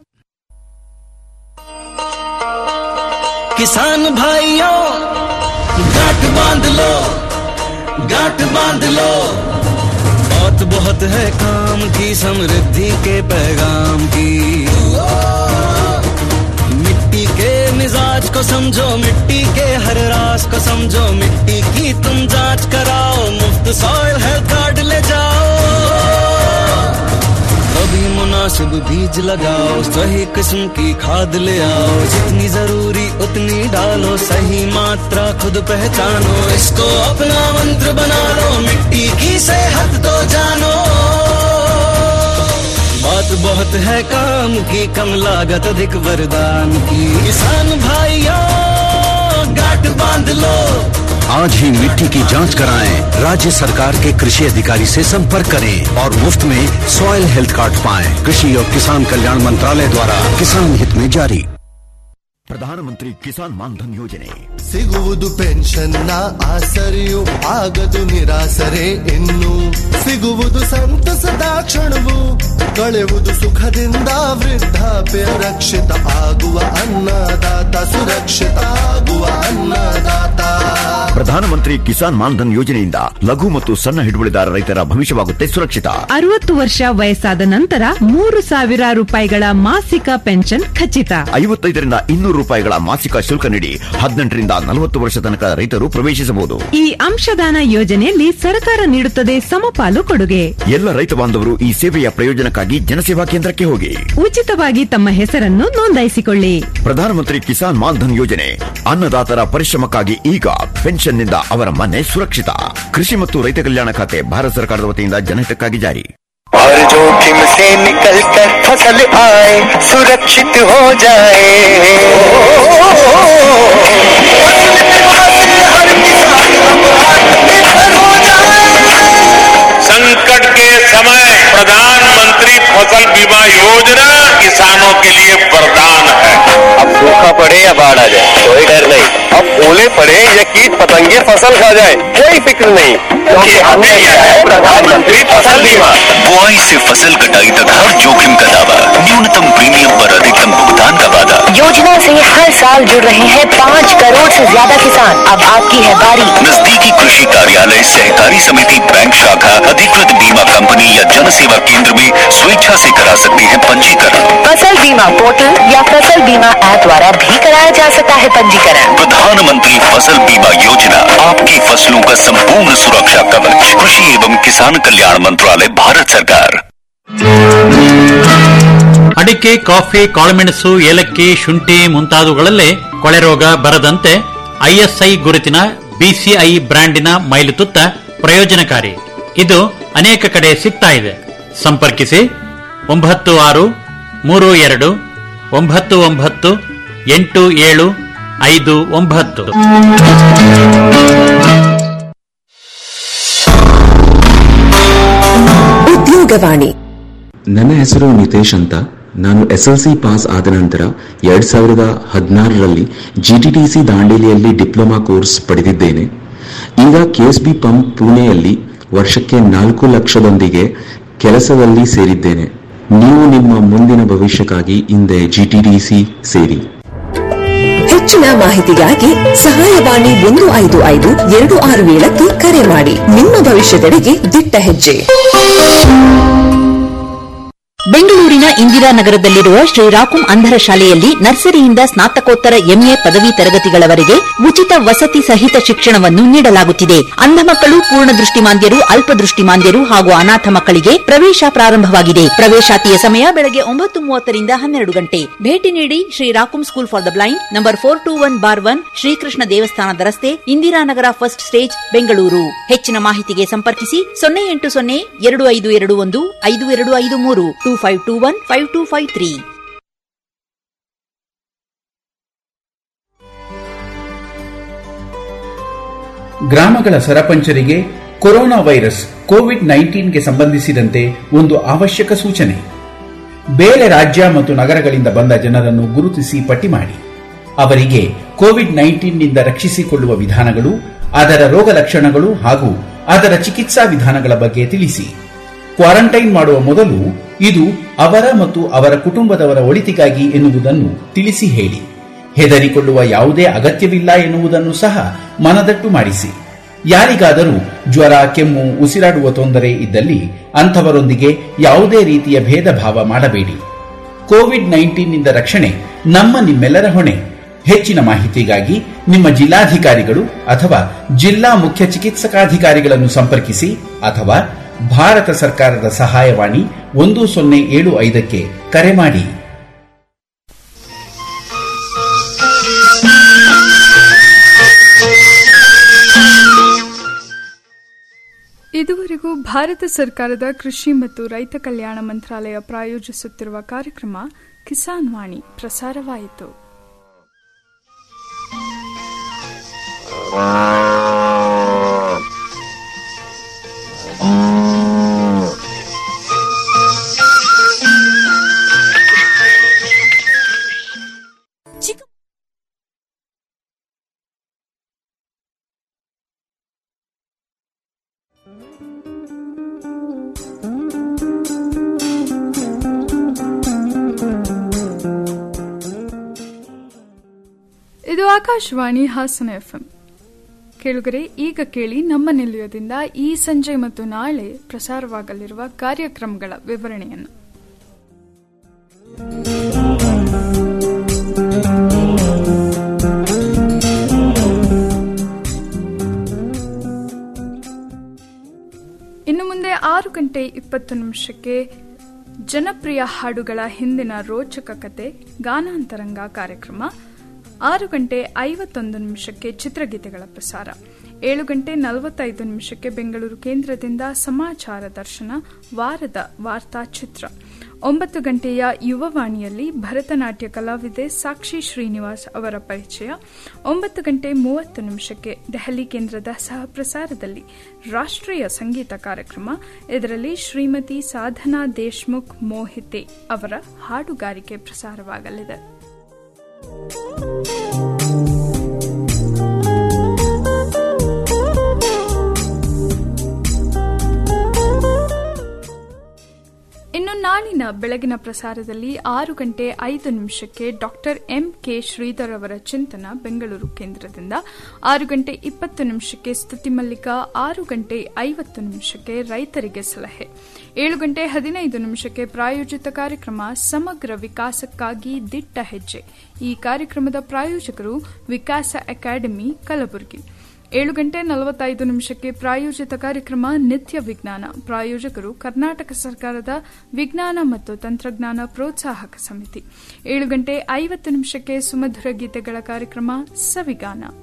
किसान भाइयों गांठ बांध लो गांठ बांध लो बहुत बहुत है काम की समृद्धि के पैगाम की मिट्टी के मिजाज को समझो मिट्टी के हर रास को समझो मिट्टी की तुम जांच कराओ मुफ्त सॉइल हेल्थ कार्ड ले जाओ कभी मुनासिब बीज लगाओ सही किस्म की खाद ले आओ जितनी जरूरी उतनी डालो सही मात्रा खुद पहचानो इसको अपना मंत्र बना लो मिट्टी की सेहत तो जानो बात बहुत है काम की कम लागत अधिक वरदान की किसान भाइयों गांठ बांध लो आज ही मिट्टी की जांच कराएं। राज्य सरकार के कृषि अधिकारी से संपर्क करें और मुफ्त में सॉइल हेल्थ कार्ड पाएं। कृषि और किसान कल्याण मंत्रालय द्वारा किसान हित में जारी ಪ್ರಧಾನಮಂತ್ರಿ ಕಿಸಾನ್ ಮಾನ್ಧನ್ ಯೋಜನೆ ಸಿಗುವುದು ಪೆನ್ಷನ್ನ ಆಸರೆಯು ಆಗದು ನಿರಾಸರೆ ಇನ್ನು ಸಿಗುವುದು ಸಂತಸದ ಕ್ಷಣವು ಕಳೆಯುವುದು ಸುಖದಿಂದ ವೃದ್ಧಾಪ್ಯ ರಕ್ಷಿತ ಆಗುವ ಅನ್ನದಾತ ಸುರಕ್ಷಿತ ಆಗುವ ಅನ್ನದಾತ ಪ್ರಧಾನಮಂತ್ರಿ ಕಿಸಾನ್ ಮಾನ್ಧನ್ ಯೋಜನೆಯಿಂದ ಲಘು ಮತ್ತು ಸಣ್ಣ ಹಿಡುವಳಿದಾರ ರೈತರ ಭವಿಷ್ಯವಾಗುತ್ತೆ ಸುರಕ್ಷಿತ ಅರವತ್ತು ವರ್ಷ ವಯಸ್ಸಾದ ನಂತರ ಮೂರು ಸಾವಿರ ರೂಪಾಯಿಗಳ ಮಾಸಿಕ ಪೆನ್ಷನ್ ಖಚಿತ ಐವತ್ತೈದರಿಂದ ಇನ್ನೂರು ರೂಪಾಯಿಗಳ ಮಾಸಿಕ ಶುಲ್ಕ ನೀಡಿ ಹದಿನೆಂಟರಿಂದ ನಲವತ್ತು ವರ್ಷ ತನಕ ರೈತರು ಪ್ರವೇಶಿಸಬಹುದು ಈ ಅಂಶದಾನ ಯೋಜನೆಯಲ್ಲಿ ಸರ್ಕಾರ ನೀಡುತ್ತದೆ ಸಮಪಾಲು ಕೊಡುಗೆ ಎಲ್ಲ ರೈತ ಬಾಂಧವರು ಈ ಸೇವೆಯ ಪ್ರಯೋಜನಕ್ಕಾಗಿ ಜನಸೇವಾ ಕೇಂದ್ರಕ್ಕೆ ಹೋಗಿ ಉಚಿತವಾಗಿ ತಮ್ಮ ಹೆಸರನ್ನು ನೋಂದಾಯಿಸಿಕೊಳ್ಳಿ ಪ್ರಧಾನಮಂತ್ರಿ ಕಿಸಾನ್ ಮಾನ್ಧನ್ ಯೋಜನೆ ಅನ್ನದಾತರ ಪರಿಶ್ರಮಕ್ಕಾಗಿ ಈಗ ಪೆನ್ಷನ್ನಿಂದ ಅವರ ಮನೆ ಸುರಕ್ಷಿತ ಕೃಷಿ ಮತ್ತು ರೈತ ಕಲ್ಯಾಣ ಖಾತೆ ಭಾರತ ಸರ್ಕಾರದ ವತಿಯಿಂದ ಜನಹಿತಕ್ಕಾಗಿ ಜಾರಿ और जोखिम से निकल कर फसल आए सुरक्षित हो जाए हर किसान अब आत्मनिर्भर हो जाए संकट के समय प्रधानमंत्री फसल बीमा योजना किसानों के लिए वरदान है अब सूखा पड़े या बाढ़ आ जाए कोई डर नहीं अब ओले पड़े या कीट पतंगे फसल खा जाए कोई फिक्र नहीं क्योंकि हमने लिया है प्रधानमंत्री फसल बीमा बुआई से फसल कटाई तक हर जोखिम का दावा न्यूनतम प्रीमियम पर अधिकतम भुगतान का वादा योजना से हर साल जुड़ रहे हैं पाँच करोड़ से ज्यादा किसान अब आपकी है बारी नजदीकी कृषि कार्यालय सहकारी समिति बैंक शाखा अधिकृत बीमा कंपनी या जन सेवा केंद्र में स्वेच्छा से करा सकते हैं पंजीकरण फसल बीमा पोर्टल या फसल बीमा ऐप द्वारा भी कराया जा सकता है पंजीकरण प्रधानमंत्री फसल बीमा योजना आपकी फसलों का संपूर्ण सुरक्षा कवच कृषि एवं किसान कल्याण मंत्रालय भारत सरकार ಅಡಿಕೆ ಕಾಫಿ ಕಾಳುಮೆಣಸು ಏಲಕ್ಕಿ ಶುಂಠಿ ಮುಂತಾದವುಗಳಲ್ಲೇ ಕೊಳೆ ರೋಗ ಬರದಂತೆ ಐಎಸ್ಐ ಗುರುತಿನ ಬಿಸಿಐ ಬ್ರ್ಯಾಂಡಿನ ಮೈಲುತುತ್ತ ಪ್ರಯೋಜನಕಾರಿ ಇದು ಅನೇಕ ಕಡೆ ಸಿಗ್ತಾ ಇದೆ ಸಂಪರ್ಕಿಸಿ ಒಂಬತ್ತು ಆರು ಮೂರು ಎರಡು ಒಂಬತ್ತು ಒಂಬತ್ತು ಎಂಟು ಏಳು ಐದು ಒಂಬತ್ತು ಉದ್ಯೋಗವಾಣಿ ನನ್ನ ಹೆಸರು ನಿತೇಶ್ ಅಂತ ನಾನು ಎಸ್ಎಲ್ಸಿ ಪಾಸ್ ಆದ ನಂತರ ಎರಡ್ ಸಾವಿರದ ಹದಿನಾರರಲ್ಲಿ ಜಿಟಿಟಿಸಿ ದಾಂಡೇಲಿಯಲ್ಲಿ ಡಿಪ್ಲೊಮಾ ಕೋರ್ಸ್ ಪಡೆದಿದ್ದೇನೆ ಈಗ ಕೆಎಸ್ಬಿ ಪಂಪ್ ಪುಣೆಯಲ್ಲಿ ವರ್ಷಕ್ಕೆ ನಾಲ್ಕು ಲಕ್ಷದೊಂದಿಗೆ ಕೆಲಸದಲ್ಲಿ ಸೇರಿದ್ದೇನೆ ನೀವು ನಿಮ್ಮ ಮುಂದಿನ ಭವಿಷ್ಯಕ್ಕಾಗಿ ಹಿಂದೆ ಜಿಟಿಟಿಸಿ ಸೇರಿ ಹೆಚ್ಚಿನ ಮಾಹಿತಿಗಾಗಿ ಸಹಾಯವಾಣಿ ಒಂದು ಐದು ಐದು ಎರಡು ಆರು ಏಳಕ್ಕೆ ಕರೆ ಮಾಡಿ ನಿಮ್ಮ ಭವಿಷ್ಯದೆಡೆಗೆ ದಿಟ್ಟ ಹೆಜ್ಜೆ ಬೆಂಗಳೂರಿನ ಇಂದಿರಾನಗರದಲ್ಲಿರುವ ಶ್ರೀ ರಾಕುಂ ಅಂಧರ ಶಾಲೆಯಲ್ಲಿ ನರ್ಸರಿಯಿಂದ ಸ್ನಾತಕೋತ್ತರ ಎಂಎ ಪದವಿ ತರಗತಿಗಳವರೆಗೆ ಉಚಿತ ವಸತಿ ಸಹಿತ ಶಿಕ್ಷಣವನ್ನು ನೀಡಲಾಗುತ್ತಿದೆ ಅಂಧ ಮಕ್ಕಳು ಪೂರ್ಣ ದೃಷ್ಟಿಮಾಂದ್ಯರು ಅಲ್ಪದೃಷ್ಟಿಮಾಂದ್ಯರು ಹಾಗೂ ಅನಾಥ ಮಕ್ಕಳಿಗೆ ಪ್ರವೇಶ ಪ್ರಾರಂಭವಾಗಿದೆ ಪ್ರವೇಶಾತಿಯ ಸಮಯ ಬೆಳಗ್ಗೆ ಒಂಬತ್ತು ಮೂವತ್ತರಿಂದ ಹನ್ನೆರಡು ಗಂಟೆ ಭೇಟಿ ನೀಡಿ ಶ್ರೀ ರಾಕುಂ school for the blind number four two one bar one Srikrishna ದೇವಸ್ಥಾನದ ರಸ್ತೆ ಇಂದಿರಾನಗರ ಫಸ್ಟ್ ಸ್ಟೇಜ್ ಬೆಂಗಳೂರು ಹೆಚ್ಚಿನ ಮಾಹಿತಿಗೆ ಸಂಪರ್ಕಿಸಿ ಸೊನ್ನೆ ಎಂಟು ಸೊನ್ನೆ ಎರಡು ಐದು ಎರಡು ಒಂದು ಐದು ಎರಡು ಐದು ಮೂರು two five two one five two five three ಗ್ರಾಮಗಳ ಸರಪಂಚರಿಗೆ ಕೊರೋನಾ ವೈರಸ್ ಕೋವಿಡ್ ನೈನ್ಟೀನ್ಗೆ ಸಂಬಂಧಿಸಿದಂತೆ ಒಂದು ಅವಶ್ಯಕ ಸೂಚನೆ ಬೇರೆ ರಾಜ್ಯ ಮತ್ತು ನಗರಗಳಿಂದ ಬಂದ ಜನರನ್ನು ಗುರುತಿಸಿ ಪಟ್ಟಿ ಮಾಡಿ ಅವರಿಗೆ ಕೋವಿಡ್ ನೈನ್ಟೀನ್ನಿಂದ ರಕ್ಷಿಸಿಕೊಳ್ಳುವ ವಿಧಾನಗಳು ಅದರ ರೋಗ ಲಕ್ಷಣಗಳು ಹಾಗೂ ಅದರ ಚಿಕಿತ್ಸಾ ವಿಧಾನಗಳ ಬಗ್ಗೆ ತಿಳಿಸಿ ಕ್ವಾರಂಟೈನ್ ಮಾಡುವ ಮೊದಲು ಇದು ಅವರ ಮತ್ತು ಅವರ ಕುಟುಂಬದವರ ಒಳಿತಿಗಾಗಿ ಎನ್ನುವುದನ್ನು ತಿಳಿಸಿ ಹೇಳಿ ಹೆದರಿಕೊಳ್ಳುವ ಯಾವುದೇ ಅಗತ್ಯವಿಲ್ಲ ಎನ್ನುವುದನ್ನು ಸಹ ಮನದಟ್ಟು ಮಾಡಿಸಿ ಯಾರಿಗಾದರೂ ಜ್ವರ ಕೆಮ್ಮು ಉಸಿರಾಡುವ ತೊಂದರೆ ಇದ್ದಲ್ಲಿ ಅಂಥವರೊಂದಿಗೆ ಯಾವುದೇ ರೀತಿಯ ಭೇದ ಭಾವ ಮಾಡಬೇಡಿ ಕೋವಿಡ್ ನೈನ್ಟೀನ್ನಿಂದ ರಕ್ಷಣೆ ನಮ್ಮ ನಿಮ್ಮೆಲ್ಲರ ಹೊಣೆ ಹೆಚ್ಚಿನ ಮಾಹಿತಿಗಾಗಿ ನಿಮ್ಮ ಜಿಲ್ಲಾಧಿಕಾರಿಗಳು ಅಥವಾ ಜಿಲ್ಲಾ ಮುಖ್ಯ ಚಿಕಿತ್ಸಕಾಧಿಕಾರಿಗಳನ್ನು ಸಂಪರ್ಕಿಸಿ ಅಥವಾ ಭಾರತ ಸರ್ಕಾರದ ಸಹಾಯವಾಣಿ ಒಂದು ಸೊನ್ನೆ ಏಳು ಐದಕ್ಕೆ ಕರೆ ಮಾಡಿ ಇದುವರೆಗೂ ಭಾರತ ಸರ್ಕಾರದ ಕೃಷಿ ಮತ್ತು ರೈತ ಕಲ್ಯಾಣ ಮಂತ್ರಾಲಯ ಪ್ರಾಯೋಜಿಸುತ್ತಿರುವ ಕಾರ್ಯಕ್ರಮ ಕಿಸಾನ್ ವಾಣಿ ಪ್ರಸಾರವಾಯಿತು ಇದು ಆಕಾಶವಾಣಿ ಹಾಸನ ಎಫ್ಎಂ ಕೇಳುಗರೆ ಈಗ ಕೇಳಿ ನಮ್ಮ ನಿಲಯದಿಂದ ಈ ಸಂಜೆ ಮತ್ತು ನಾಳೆ ಪ್ರಸಾರವಾಗಲಿರುವ ಕಾರ್ಯಕ್ರಮಗಳ ವಿವರಣೆಯನ್ನು ಇನ್ನು ಮುಂದೆ ಆರು ಗಂಟೆ ಇಪ್ಪತ್ತು ನಿಮಿಷಕ್ಕೆ ಜನಪ್ರಿಯ ಹಾಡುಗಳ ಹಿಂದಿನ ರೋಚಕ ಕತೆ ಗಾನಾಂತರಂಗ ಕಾರ್ಯಕ್ರಮ ಆರು ಗಂಟೆ ಐವತ್ತೊಂದು ನಿಮಿಷಕ್ಕೆ ಚಿತ್ರಗೀತೆಗಳ ಪ್ರಸಾರ ಏಳು ಗಂಟೆ ನಲವತ್ತೈದು ನಿಮಿಷಕ್ಕೆ ಬೆಂಗಳೂರು ಕೇಂದ್ರದಿಂದ ಸಮಾಚಾರ ದರ್ಶನ ವಾರದ ವಾರ್ತಾ ಚಿತ್ರ ಒಂಬತ್ತು ಗಂಟೆಯ ಯುವವಾಣಿಯಲ್ಲಿ ಭರತನಾಟ್ಯ ಕಲಾವಿದೆ ಸಾಕ್ಷಿ ಶ್ರೀನಿವಾಸ್ ಅವರ ಪರಿಚಯ ಒಂಬತ್ತು ಗಂಟೆ ಮೂವತ್ತು ನಿಮಿಷಕ್ಕೆ ದೆಹಲಿ ಕೇಂದ್ರದ ಸಹ ಪ್ರಸಾರದಲ್ಲಿ ರಾಷ್ಟ್ರೀಯ ಸಂಗೀತ ಕಾರ್ಯಕ್ರಮ ಇದರಲ್ಲಿ ಶ್ರೀಮತಿ ಸಾಧನಾ ದೇಶ್ಮುಖ್ ಮೋಹಿತೆ ಅವರ ಹಾಡುಗಾರಿಕೆ ಪ್ರಸಾರವಾಗಲಿದೆ ಇನ್ನು ನಾಳಿನ ಬೆಳಗಿನ ಪ್ರಸಾರದಲ್ಲಿ ಆರು ಗಂಟೆ ಐದು ನಿಮಿಷಕ್ಕೆ ಡಾಕ್ಟರ್ ಎಂ ಕೆ ಶ್ರೀಧರ್ ಅವರ ಚಿಂತನ ಬೆಂಗಳೂರು ಕೇಂದ್ರದಿಂದ ಆರು ಗಂಟೆ ಇಪ್ಪತ್ತು ನಿಮಿಷಕ್ಕೆ ಸ್ತುತಿ ಮಲ್ಲಿಕ ಆರು ಗಂಟೆ ಐವತ್ತು ನಿಮಿಷಕ್ಕೆ ರೈತರಿಗೆ ಸಲಹೆ ಏಳು ಗಂಟೆ ಹದಿನೈದು ನಿಮಿಷಕ್ಕೆ ಪ್ರಾಯೋಜಿತ ಕಾರ್ಯಕ್ರಮ ಸಮಗ್ರ ವಿಕಾಸಕ್ಕಾಗಿ ದಿಟ್ಟ ಹೆಜ್ಜೆ ಈ ಕಾರ್ಯಕ್ರಮದ ಪ್ರಾಯೋಜಕರು ವಿಕಾಸ ಅಕಾಡೆಮಿ ಕಲಬುರಗಿ ಏಳು ಗಂಟೆ ನಲವತ್ತೈದು ನಿಮಿಷಕ್ಕೆ ಪ್ರಾಯೋಜಿತ ಕಾರ್ಯಕ್ರಮ ನಿತ್ಯ ವಿಜ್ಞಾನ ಪ್ರಾಯೋಜಕರು ಕರ್ನಾಟಕ ಸರ್ಕಾರದ ವಿಜ್ಞಾನ ಮತ್ತು ತಂತ್ರಜ್ಞಾನ ಪ್ರೋತ್ಸಾಹಕ ಸಮಿತಿ ಏಳು ಗಂಟೆ ಐವತ್ತು ನಿಮಿಷಕ್ಕೆ ಸುಮಧುರ ಗೀತೆಗಳ ಕಾರ್ಯಕ್ರಮ ಸವಿಗಾನ